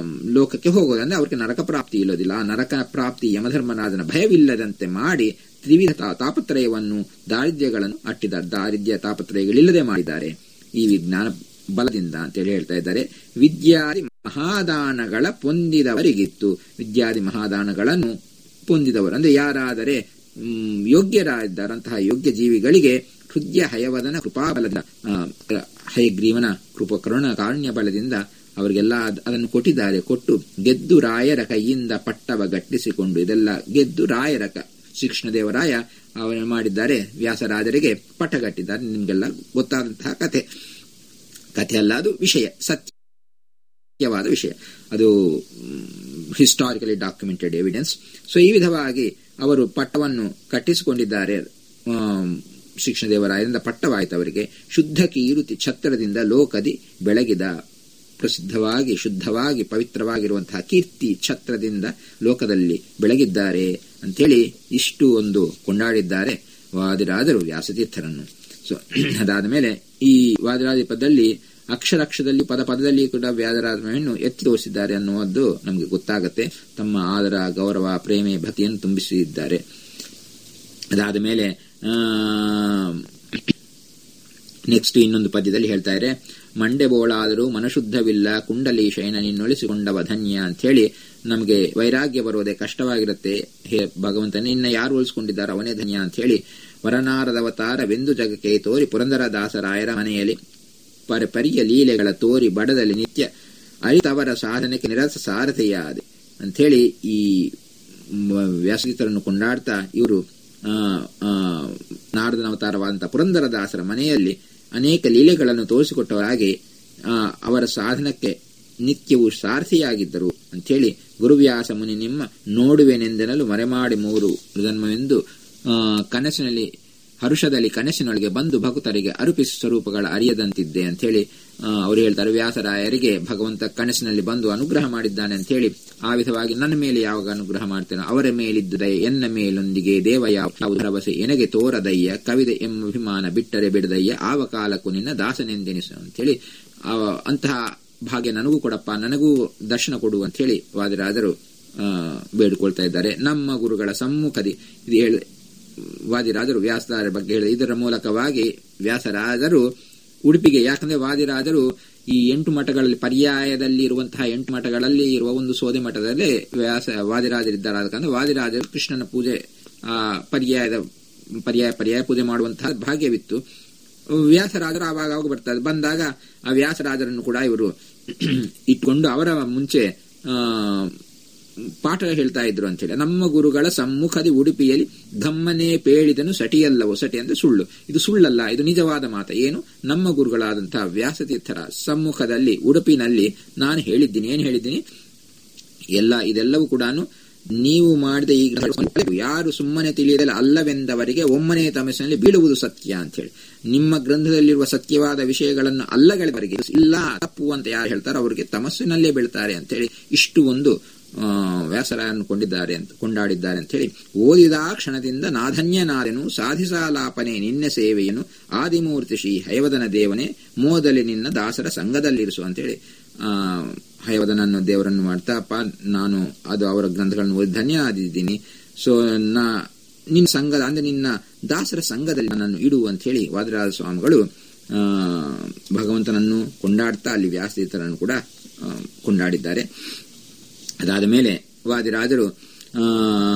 ಲೋಕಕ್ಕೆ ಹೋಗೋದು ಅಂದ್ರೆ ಅವ್ರಿಗೆ ನರಕ ಪ್ರಾಪ್ತಿ ಇಲ್ಲೋದಿಲ್ಲ ಆ ನರಕ ಪ್ರಾಪ್ತಿ ಯಮಧರ್ಮರಾಜನ ಭಯವಿಲ್ಲದಂತೆ ಮಾಡಿ ತ್ರಿವಿಧ ತಾ- ತಾಪತ್ರಯವನ್ನು ದಾರಿದ್ರ್ಯಗಳನ್ನು ಅಟ್ಟಿದ ದಾರಿದ್ರ್ಯ ತಾಪತ್ರಯಗಳಿಲ್ಲದೆ ಮಾಡಿದ್ದಾರೆ ಈ ವಿಜ್ಞಾನ ಬಲದಿಂದ ಅಂತೇಳಿ ಹೇಳ್ತಾ ಇದ್ದಾರೆ ವಿದ್ಯಾದಿ ಮಹಾದಾನಗಳ ಪೊಂದಿದವರಿಗಿತ್ತು ವಿದ್ಯಾದಿ ಮಹಾದಾನಗಳನ್ನು ಪೊಂದಿದವರು ಅಂದ್ರೆ ಯಾರಾದರೆ ಮ್, ಯೋಗ್ಯರಾಗಿದ್ದಾರಂತಹ ಯೋಗ್ಯ ಜೀವಿಗಳಿಗೆ ಹೃದಯ ಹಯವದನ ಕೃಪಾಬಲದಿಂದ ಆ, ಹಯಗ್ರೀವನ ಕೃಪ ಕರುಣ ಕಾರುಣ್ಯ ಬಲದಿಂದ ಅವರಿಗೆಲ್ಲ ಅದ್- ಅದನ್ನು ಕೊಟ್ಟಿದ್ದಾರೆ ಕೊಟ್ಟು ಗೆದ್ದು ರಾಯರ ಕೈಯಿಂದ ಪಟ್ಟವ ಗಟ್ಟಿಸಿಕೊಂಡು ಇದೆಲ್ಲ ಗೆದ್ದು ರಾಯರ ಕ ಶ್ರೀಕೃಷ್ಣದೇವರಾಯ ಅವನು ಮಾಡಿದ್ದಾರೆ ವ್ಯಾಸರಾಜರಿಗೆ ಪಟ್ಟಗಟ್ಟಿದ್ದಾರೆ ನಿಮಗೆಲ್ಲ ಗೊತ್ತಾದಂತಹ ಕಥೆ ಕಥೆ ಅಲ್ಲ ಅದು ವಿಷಯ ಸತ್ಯವಾದ ವಿಷಯ ಅದು ಹಿಸ್ಟಾರಿಕಲಿ ಡಾಕ್ಯುಮೆಂಟೆಡ್ ಎವಿಡೆನ್ಸ್ ಸೊ ಈ ವಿಧವಾಗಿ ಅವರು ಪಟ್ಟವನ್ನು ಕಟ್ಟಿಸಿಕೊಂಡಿದ್ದಾರೆ ಆಮ್, ಶಿಕ್ಷಣದೇವರಾಯರಿಂದ ಪಟ್ಟವಾಯಿತು ಅವರಿಗೆ ಶುದ್ಧ ಕೀರುತಿ ಛತ್ರದಿಂದ ಲೋಕದಿ ಬೆಳಗಿದ ಪ್ರಸಿದ್ಧವಾಗಿ ಶುದ್ಧವಾಗಿ ಪವಿತ್ರವಾಗಿರುವಂತಹ ಕೀರ್ತಿ ಛತ್ರದಿಂದ ಲೋಕದಲ್ಲಿ ಬೆಳಗಿದ್ದಾರೆ ಅಂಥೇಳಿ ಇಷ್ಟು ಒಂದು ಕೊಂಡಾಡಿದ್ದಾರೆ ವಾದಿರಾದರು ವ್ಯಾಸತೀರ್ಥರನ್ನು ಸೊ ಅದಾದ ಮೇಲೆ ಈ ವಾದಿರಾದಿ ಪದದಲ್ಲಿ ಅಕ್ಷರಾಕ್ಷದಲ್ಲಿ ಪದ ಪದದಲ್ಲಿ ಕೂಡ ವ್ಯಾದರಾಜನನ್ನು ಎತ್ತಿ ತೋರಿಸಿದ್ದಾರೆ ಅನ್ನುವುದು ನಮಗೆ ಗೊತ್ತಾಗುತ್ತೆ ತಮ್ಮ ಆದರ ಗೌರವ ಪ್ರೇಮೆ ಭಕ್ತಿಯನ್ನು ತುಂಬಿಸಿದ್ದಾರೆ ಅದಾದ ಮೇಲೆ ನೆಕ್ಸ್ಟ್ ಇನ್ನೊಂದು ಪದ್ಯದಲ್ಲಿ ಹೇಳ್ತಾ ಇದ್ದಾರೆ ಮಂಡೆ ಬೋಳಾದರೂ ಮನಶುದ್ಧವಿಲ್ಲ ಕುಂಡಲಿ ಶಯನ ನಿನ್ನೊಳಿಸಿಕೊಂಡವ ಧನ್ಯ ಅಂತ ಹೇಳಿ ನಮಗೆ ವೈರಾಗ್ಯ ಬರೋದೇ ಕಷ್ಟವಾಗಿರುತ್ತೆ ಹೇ ಭಗವಂತನೇ ಇನ್ನ ಯಾರು ಉಳಿಸ್ಕೊಂಡಿದ್ದಾರೆ ಅವನೇ ಧನ್ಯ ಅಂತ ಹೇಳಿ ವರನಾರದವತಾರ ವೆಂದು ಜಗಕ್ಕೆ ತೋರಿ ಪುರಂದರ ದಾಸರಾಯರ ಮನೆಯಲ್ಲಿ ಪರ ಪರಿಯ ಲೀಲೆಗಳ ತೋರಿ ಬಡದಲ್ಲಿ ನಿತ್ಯ ಅರಿತವರ ಸಾಧನೆಗೆ ನಿರಸ ಸಾರಥಿಯಾದೆ ಅಂಥೇಳಿ ಈ ಮ- ವ್ಯಾಸಗೀತರನ್ನು ಕೊಂಡಾಡ್ತಾ ಇವರು ನಾರದನ ಅವತಾರವಾದಂತಹ ಪುರಂದರದಾಸರ ಮನೆಯಲ್ಲಿ ಅನೇಕ ಲೀಲೆಗಳನ್ನು ತೋರಿಸಿಕೊಟ್ಟವರಾಗಿ ಆ, ಅವರ ಸಾಧನಕ್ಕೆ ನಿತ್ಯವೂ ಸಾರಥಿಯಾಗಿದ್ದರು ಅಂಥೇಳಿ ಗುರುವ್ಯಾಸ ಮುನಿ ನಿಮ್ಮ ನೋಡುವೆನೆಂದೆನಲು ಮರೆಮಾಡಿ ಮೂರು ಜನ್ಮವೆಂದು ಆ, ಕನಸಿನಲ್ಲಿ ಹರುಷದಲ್ಲಿ ಕನಸಿನೊಳಗೆ ಬಂದು ಭಕ್ತರಿಗೆ ಅರುಪಿಸಿ ಸ್ವರೂಪಗಳ ಅರಿಯದಂತಿದ್ದೆ ಅಂಥೇಳಿ ಆ, ಅವರು ಹೇಳ್ತಾರೆ ವ್ಯಾಸರಾಯರಿಗೆ ಭಗವಂತ ಕನಸಿನಲ್ಲಿ ಬಂದು ಅನುಗ್ರಹ ಮಾಡಿದ್ದಾನೆ ಅಂತೇಳಿ ಆ ವಿಧವಾಗಿ ನನ್ನ ಮೇಲೆ ಯಾವಾಗ ಅನುಗ್ರಹ ಮಾಡ್ತೇನೋ ಅವರ ಮೇಲಿದ್ದ ದಯೆ ಎನ್ನ ಮೇಲೊಂದಿಗೆ ದೇವ ಯಾವ ಭರವಸೆ ಎನಗೆ ತೋರದಯ್ಯ ಕವಿದೆ ಎಂಬ ಅಭಿಮಾನ ಬಿಟ್ಟರೆ ಬಿಡದಯ್ಯ ಆವ ಕಾಲಕ್ಕೂ ನಿನ್ನ ದಾಸನೆಂದೆನಿಸು ಅಂತೇಳಿ ಆ, ಅಂತಹ ಭಾಗ್ಯ ನನಗೂ ಕೊಡಪ್ಪ ನನಗೂ ದರ್ಶನ ಕೊಡು ಅಂತ ಹೇಳಿ ವಾದಿರಾಜರು ಆ, ಬೇಡಿಕೊಳ್ತಾ ಇದ್ದಾರೆ ನಮ್ಮ ಗುರುಗಳ ಸಮ್ಮುಖದಿ ಇದು ಹೇಳಿ ವಾದಿರಾಜರು ವ್ಯಾಸರಾಜರ ಬಗ್ಗೆ ಹೇಳಿದ ಇದರ ಮೂಲಕವಾಗಿ ವ್ಯಾಸರಾಜರು ಉಡುಪಿಗೆ ಯಾಕಂದ್ರೆ ವಾದಿರಾಜರು ಈ ಎಂಟು ಮಠಗಳಲ್ಲಿ ಪರ್ಯಾಯದಲ್ಲಿ ಇರುವಂತಹ ಎಂಟು ಮಠಗಳಲ್ಲಿ ಇರುವ ಒಂದು ಸೋದೆ ಮಠದಲ್ಲಿ ವ್ಯಾಸ ವಾದಿರಾಜರಿದ್ದಾರೆ ಅದಕ್ಕಂದ್ರೆ ವಾದಿರಾಜರು ಕೃಷ್ಣನ ಪೂಜೆ ಆ ಪರ್ಯಾಯದ ಪರ್ಯಾಯ ಪರ್ಯಾಯ ಪೂಜೆ ಮಾಡುವಂತಹ ಭಾಗ್ಯವಿತ್ತು ವ್ಯಾಸರಾಜರು ಆವಾಗ ಆವಾಗ ಬರ್ತಾರೆ ಬಂದಾಗ ಆ ವ್ಯಾಸರಾಜರನ್ನು ಕೂಡ ಇವರು ಇಟ್ಕೊಂಡು ಅವರ ಮುಂಚೆ ಆ ಪಾಠ ಹೇಳ್ತಾ ಇದ್ರು ಅಂತೇಳಿ ನಮ್ಮ ಗುರುಗಳ ಸಮ್ಮುಖದಿ ಉಡುಪಿಯಲ್ಲಿ ಧಮ್ಮನೆ ಪೇಳಿದನು ಸಟಿಯಲ್ಲವೋ ಸಟಿ ಅಂದ್ರೆ ಸುಳ್ಳು ಇದು ಸುಳ್ಳಲ್ಲ ಇದು ನಿಜವಾದ ಮಾತ ಏನು ನಮ್ಮ ಗುರುಗಳಾದಂತಹ ವ್ಯಾಸತೀರ್ಥರ ಸಮ್ಮುಖದಲ್ಲಿ ಉಡುಪಿನಲ್ಲಿ ನಾನು ಹೇಳಿದ್ದೀನಿ ಏನು ಹೇಳಿದ್ದೀನಿ ಎಲ್ಲ ಇದೆಲ್ಲವೂ ಕೂಡ ನೀವು ಮಾಡಿದ ಈ ಗ್ರಹಗಳು ಯಾರು ಸುಮ್ಮನೆ ತಿಳಿಯದಲ್ಲ ಅಲ್ಲವೆಂದವರಿಗೆ ಒಮ್ಮನೆ ತಮಸ್ಸಿನಲ್ಲಿ ಬೀಳುವುದು ಸತ್ಯ ಅಂತ ಹೇಳಿ ನಿಮ್ಮ ಗ್ರಂಥದಲ್ಲಿರುವ ಸತ್ಯವಾದ ವಿಷಯಗಳನ್ನು ಅಲ್ಲಗಳವರಿಗೆ ಇಲ್ಲ ತಪ್ಪು ಅಂತ ಯಾರು ಹೇಳ್ತಾರೋ ಅವರಿಗೆ ತಮಸ್ಸಿನಲ್ಲೇ ಬೀಳ್ತಾರೆ ಅಂತೇಳಿ ಇಷ್ಟು ಒಂದು ಆ, ವ್ಯಾಸರಾಯನ್ನು ಕೊಂಡಿದ್ದಾರೆ ಅಂತ ಕೊಂಡಾಡಿದ್ದಾರೆ ಅಂತ ಹೇಳಿ ಓದಿದ ಕ್ಷಣದಿಂದ ನಾಧನ್ಯನಾದೆನು ಸಾಧಿಸಲಾಪನೆ ನಿನ್ನೆ ಸೇವೆಯನ್ನು ಆದಿಮೂರ್ತಿ ಶ್ರೀ ಹಯವದನ ದೇವನೇ ಮೋದಲಿ ನಿನ್ನ ದಾಸರ ಸಂಘದಲ್ಲಿರಿಸು ಅಂತೇಳಿ ಆ ಹಯವದನನ್ನು ದೇವರನ್ನು ಮಾಡ್ತಾ ಅಪ್ಪ ನಾನು ಅದು ಅವರ ಗ್ರಂಥಗಳನ್ನು ಓದಿ ಧನ್ಯನಾದಿದ್ದೀನಿ ಸೊ ನಾ ನಿನ್ನ ಸಂಘದ ಅಂದ್ರೆ ನಿನ್ನ ದಾಸರ ಸಂಘದಲ್ಲಿ ನನ್ನನ್ನು ಇಡು ಅಂತ ಹೇಳಿ ವಾದರಾಜ ಸ್ವಾಮಿಗಳು ಆ, ಭಗವಂತನನ್ನು ಕೊಂಡಾಡ್ತಾ ಅಲ್ಲಿ ವ್ಯಾಸತೀರ್ಥರನ್ನು ಕೂಡ ಆ, ಕೊಂಡಾಡಿದ್ದಾರೆ ಅದಾದ ಮೇಲೆ ವಾದಿರಾಜರು ಆ,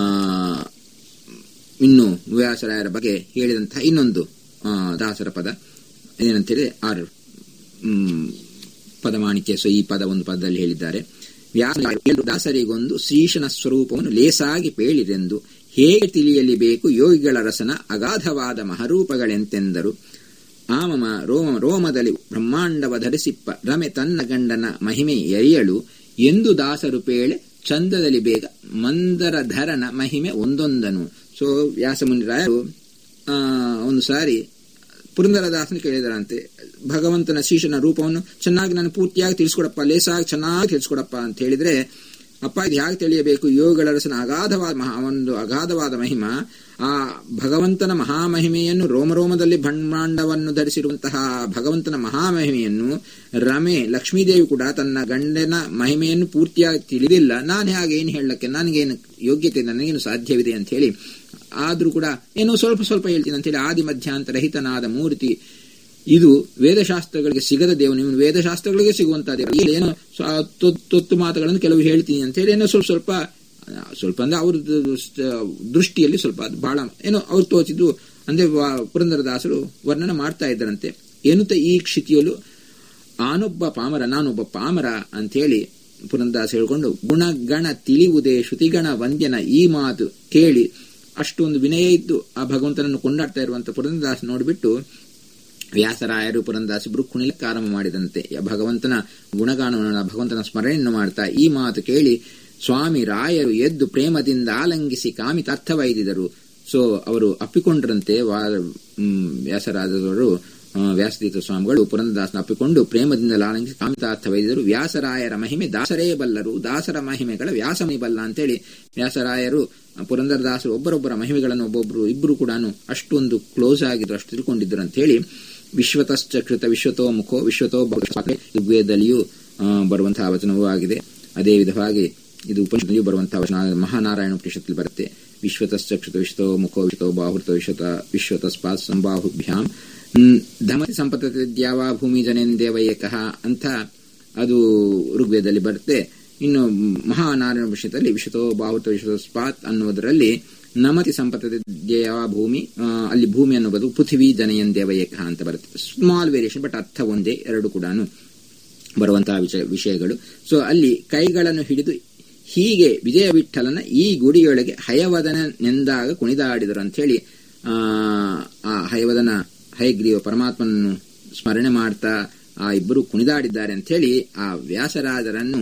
ಇನ್ನು ವ್ಯಾಸರಾಯರ ಬಗ್ಗೆ ಹೇಳಿದಂತಹ ಇನ್ನೊಂದು ಆ, ದಾಸರ ಪದ ಏನಂತೇಳಿ ಆರು ಹ್ಮ್, ಪದಮಾಣಿಕೆ ಸೊ ಈ ಪದ ಒಂದು ಪದದಲ್ಲಿ ಹೇಳಿದ್ದಾರೆ ವ್ಯಾಸ ಏಳು ದಾಸರಿಗೊಂದು ಶ್ರೀಶನ ಸ್ವರೂಪವನ್ನು ಲೇಸಾಗಿ ಪೇಳಿರೆಂದು ಹೇಗೆ ತಿಳಿಯಲಿ ಬೇಕು ಯೋಗಿಗಳ ರಸನ ಅಗಾಧವಾದ ಮಹರೂಪಗಳೆಂತೆಂದರು ಆಮಮ ರೋಮ ರೋಮದಲ್ಲಿ ಬ್ರಹ್ಮಾಂಡವ ಧರಿಸಿಪ್ಪ ರಮೆ ತನ್ನ ಗಂಡನ ಮಹಿಮೆ ಎರಿಯಳು ಎಂದು ದಾಸರು ಪೇಳೆ ಚಂದದಲ್ಲಿ ಬೇಗ ಮಂದರ ಧರನ ಮಹಿಮೆ ಒಂದೊಂದನು ಸೊ ವ್ಯಾಸಮುನಿರಾಯರು ಆ, ಒಂದು ಸಾರಿ ಪುರಂದರದಾಸನ ಕೇಳಿದರಂತೆ ಭಗವಂತನ ಶೀಶನ ರೂಪವನ್ನು ಚೆನ್ನಾಗಿ ನಾನು ಪೂರ್ತಿಯಾಗಿ ತಿಳಿಸ್ಕೊಡಪ್ಪ ಲೇಸಾಗಿ ಚೆನ್ನಾಗಿ ತಿಳಿಸ್ಕೊಡಪ್ಪ ಅಂತ ಹೇಳಿದ್ರೆ ಅಪ್ಪ ಇದು ಹೇಗೆ ತಿಳಿಯಬೇಕು ಯೋಗಗಳ ರಸನ ಅಗಾಧವಾದ ಮಹಾ ಒಂದು ಅಗಾಧವಾದ ಮಹಿಮ ಆ ಭಗವಂತನ ಮಹಾಮಹಿಮೆಯನ್ನು ರೋಮರೋಮದಲ್ಲಿ ಬ್ರಹ್ಮಾಂಡವನ್ನು ಧರಿಸಿರುವಂತಹ ಭಗವಂತನ ಮಹಾಮಹಿಮೆಯನ್ನು ರಮೆ ಲಕ್ಷ್ಮೀದೇವಿ ಕೂಡ ತನ್ನ ಗಂಡನ ಮಹಿಮೆಯನ್ನು ಪೂರ್ತಿಯಾಗಿ ತಿಳಿದಿಲ್ಲ ನಾನು ಹಾಗೆ ಏನು ಹೇಳಕ್ಕೆ ನನಗೇನು ಯೋಗ್ಯತೆ ನನಗೇನು ಸಾಧ್ಯವಿದೆ ಅಂತ ಹೇಳಿ ಆದರೂ ಕೂಡ ಏನೋ ಸ್ವಲ್ಪ ಸ್ವಲ್ಪ ಹೇಳ್ತೀನಿ ಅಂತೇಳಿ ಆದಿ ಮಧ್ಯಾಂತರ ರಹಿತನಾದ ಮೂರ್ತಿ ಇದು ವೇದಶಾಸ್ತ್ರಗಳಿಗೆ ಸಿಗದ ದೇವನು ಇವನು ವೇದಶಾಸ್ತ್ರಗಳಿಗೆ ಸಿಗುವಂತಹ ದೇವರು ಇಲ್ಲಿ ಏನೋ ತೊತ್ತು ಮಾತುಗಳನ್ನು ಕೆಲವು ಹೇಳ್ತೀನಿ ಅಂತ ಹೇಳಿ ಏನೋ ಸ್ವಲ್ಪ ಸ್ವಲ್ಪ ಸ್ವಲ್ಪ ಅಂದ್ರೆ ಅವ್ರ ದೃಷ್ಟಿಯಲ್ಲಿ ಸ್ವಲ್ಪ ಅದು ಬಹಳ ಏನೋ ಅವ್ರು ತೋಚಿದ್ದು ಅಂದ್ರೆ ಪುರಂದರದಾಸರು ವರ್ಣನೆ ಮಾಡ್ತಾ ಇದ್ದರಂತೆ ಏನುತ್ತ ಈ ಕ್ಷಿತಿಯಲ್ಲೂ ಆನೊಬ್ಬ ಪಾಮರ ನಾನೊಬ್ಬ ಪಾಮರ ಅಂತ ಹೇಳಿ ಪುರಂದದಾಸ ಹೇಳ್ಕೊಂಡು ಗುಣಗಣ ತಿಳಿಯುವುದೇ ಶ್ರುತಿಗಣ ವಂದ್ಯನ ಈ ಮಾತು ಕೇಳಿ ಅಷ್ಟೊಂದು ವಿನಯ ಇದ್ದು ಆ ಭಗವಂತನನ್ನು ಕೊಂಡಾಡ್ತಾ ಇರುವಂತ ಪುರಂದದಾಸ ನೋಡಿಬಿಟ್ಟು ವ್ಯಾಸರಾಯರು ಪುರಂದಾಸಿಬ್ರು ಕುಣಿಲಕ್ಕೆ ಆರಂಭ ಮಾಡಿದಂತೆ ಭಗವಂತನ ಗುಣಗಾನವನ್ನು ಭಗವಂತನ ಸ್ಮರಣೆಯನ್ನು ಮಾಡ್ತಾ ಈ ಮಾತು ಕೇಳಿ ಸ್ವಾಮಿ ರಾಯರು ಎದ್ದು ಪ್ರೇಮದಿಂದ ಆಲಂಗಿಸಿ ಕಾಮಿತಾರ್ಥವೈದಿದರು ಸೊ ಅವರು ಅಪ್ಪಿಕೊಂಡ್ರಂತೆ ವ್ಯಾಸರಾಜರು ವ್ಯಾಸತೀರ್ಥ ಸ್ವಾಮಿಗಳು ಪುರಂದದಾಸನ ಅಪ್ಪಿಕೊಂಡು ಪ್ರೇಮದಿಂದ ಆಲಂಗಿಸಿ ಕಾಮಿತಾರ್ಥವೈದಿದರು ವ್ಯಾಸರಾಯರ ಮಹಿಮೆ ದಾಸರೇ ಬಲ್ಲರು ದಾಸರ ಮಹಿಮೆಗಳ ವ್ಯಾಸಮಿ ಬಲ್ಲ ಅಂತೇಳಿ ವ್ಯಾಸರಾಯರು ಪುರಂದರದಾಸರು ಒಬ್ಬರೊಬ್ಬರ ಮಹಿಮೆಗಳನ್ನು ಒಬ್ಬೊಬ್ಬರು ಇಬ್ಬರು ಕೂಡ ಅಷ್ಟೊಂದು ಕ್ಲೋಸ್ ಆಗಿದ್ರು ಅಷ್ಟು ತಿಳ್ಕೊಂಡಿದ್ರು ಅಂತ ಹೇಳಿ ವಿಶ್ವತಶ್ಚಕೃತ ವಿಶ್ವತೋ ಮುಖೋ ವಿಶ್ವತೋ ಋಗ್ವೇದಲ್ಲಿಯೂ ಬರುವಂತಹ ವಚನವೂ ಆಗಿದೆ ಅದೇ ವಿಧವಾಗಿ ಇದು ಉಪನಿಷತ್ನಲ್ಲಿಯೂ ಬರುವಂತಹ ವಚನ ಮಹಾನಾರಾಯಣ ಉಪನಿಷತ್ತಲ್ಲಿ ಬರುತ್ತೆ ವಿಶ್ವತಶ್ಚಕ್ಷುತ ವಿಶ್ವತೋ ಮುಖೋ ವಿಶ್ವತೋ ಬಾಹುೃತ ವಿಶ್ವತ ವಿಶ್ವತಸ್ಪಾತ್ ಸಂಬಾಹುಭ್ಯಾಂ ಧಮತಿ ಸಂಪತ್ತದ್ಯಾವ ಭೂಮಿ ಜನೇಂದೇವಯಕಃ ಅಂತ ಅದು ಋಗ್ವೇದದಲ್ಲಿ ಬರುತ್ತೆ ಇನ್ನು ಮಹಾನಾರಾಯಣ ಉಪನಿಷತ್ತಲ್ಲಿ ವಿಶ್ವತೋ ಬಾಹುತ ವಿಶ್ವತಸ್ಪಾತ್ ಅನ್ನುವುದರಲ್ಲಿ ನಮತಿ ಸಂಪತ್ತದ್ಯವ ಭೂಮಿ ಅಲ್ಲಿ ಭೂಮಿ ಅನ್ನುವುದು ಪೃಥ್ವಿ ಜನಯನ್ ದೇವಯಕ ಅಂತ ಬರುತ್ತೆ ಸ್ಮಾಲ್ ವೇರಿಯೇಷನ್ ಬಟ್ ಅರ್ಥ ಒಂದೇ ಎರಡು ಕೂಡ ಬರುವಂತಹ ವಿಷಯಗಳು ಸೊ ಅಲ್ಲಿ ಕೈಗಳನ್ನು ಹಿಡಿದು ಹೀಗೆ ವಿಜಯ ವಿಠಲನ ಈ ಗುಡಿಯೊಳಗೆ ಹಯವದನೆಂದಾಗ ಕುಣಿದಾಡಿದರು ಅಂತ ಹೇಳಿ ಆ ಹಯವದನ ಹಯಗ್ರೀವ ಪರಮಾತ್ಮನನ್ನು ಸ್ಮರಣೆ ಮಾಡ್ತಾ ಆ ಇಬ್ಬರು ಕುಣಿದಾಡಿದ್ದಾರೆ ಅಂತ ಹೇಳಿ ಆ ವ್ಯಾಸರಾಜರನ್ನು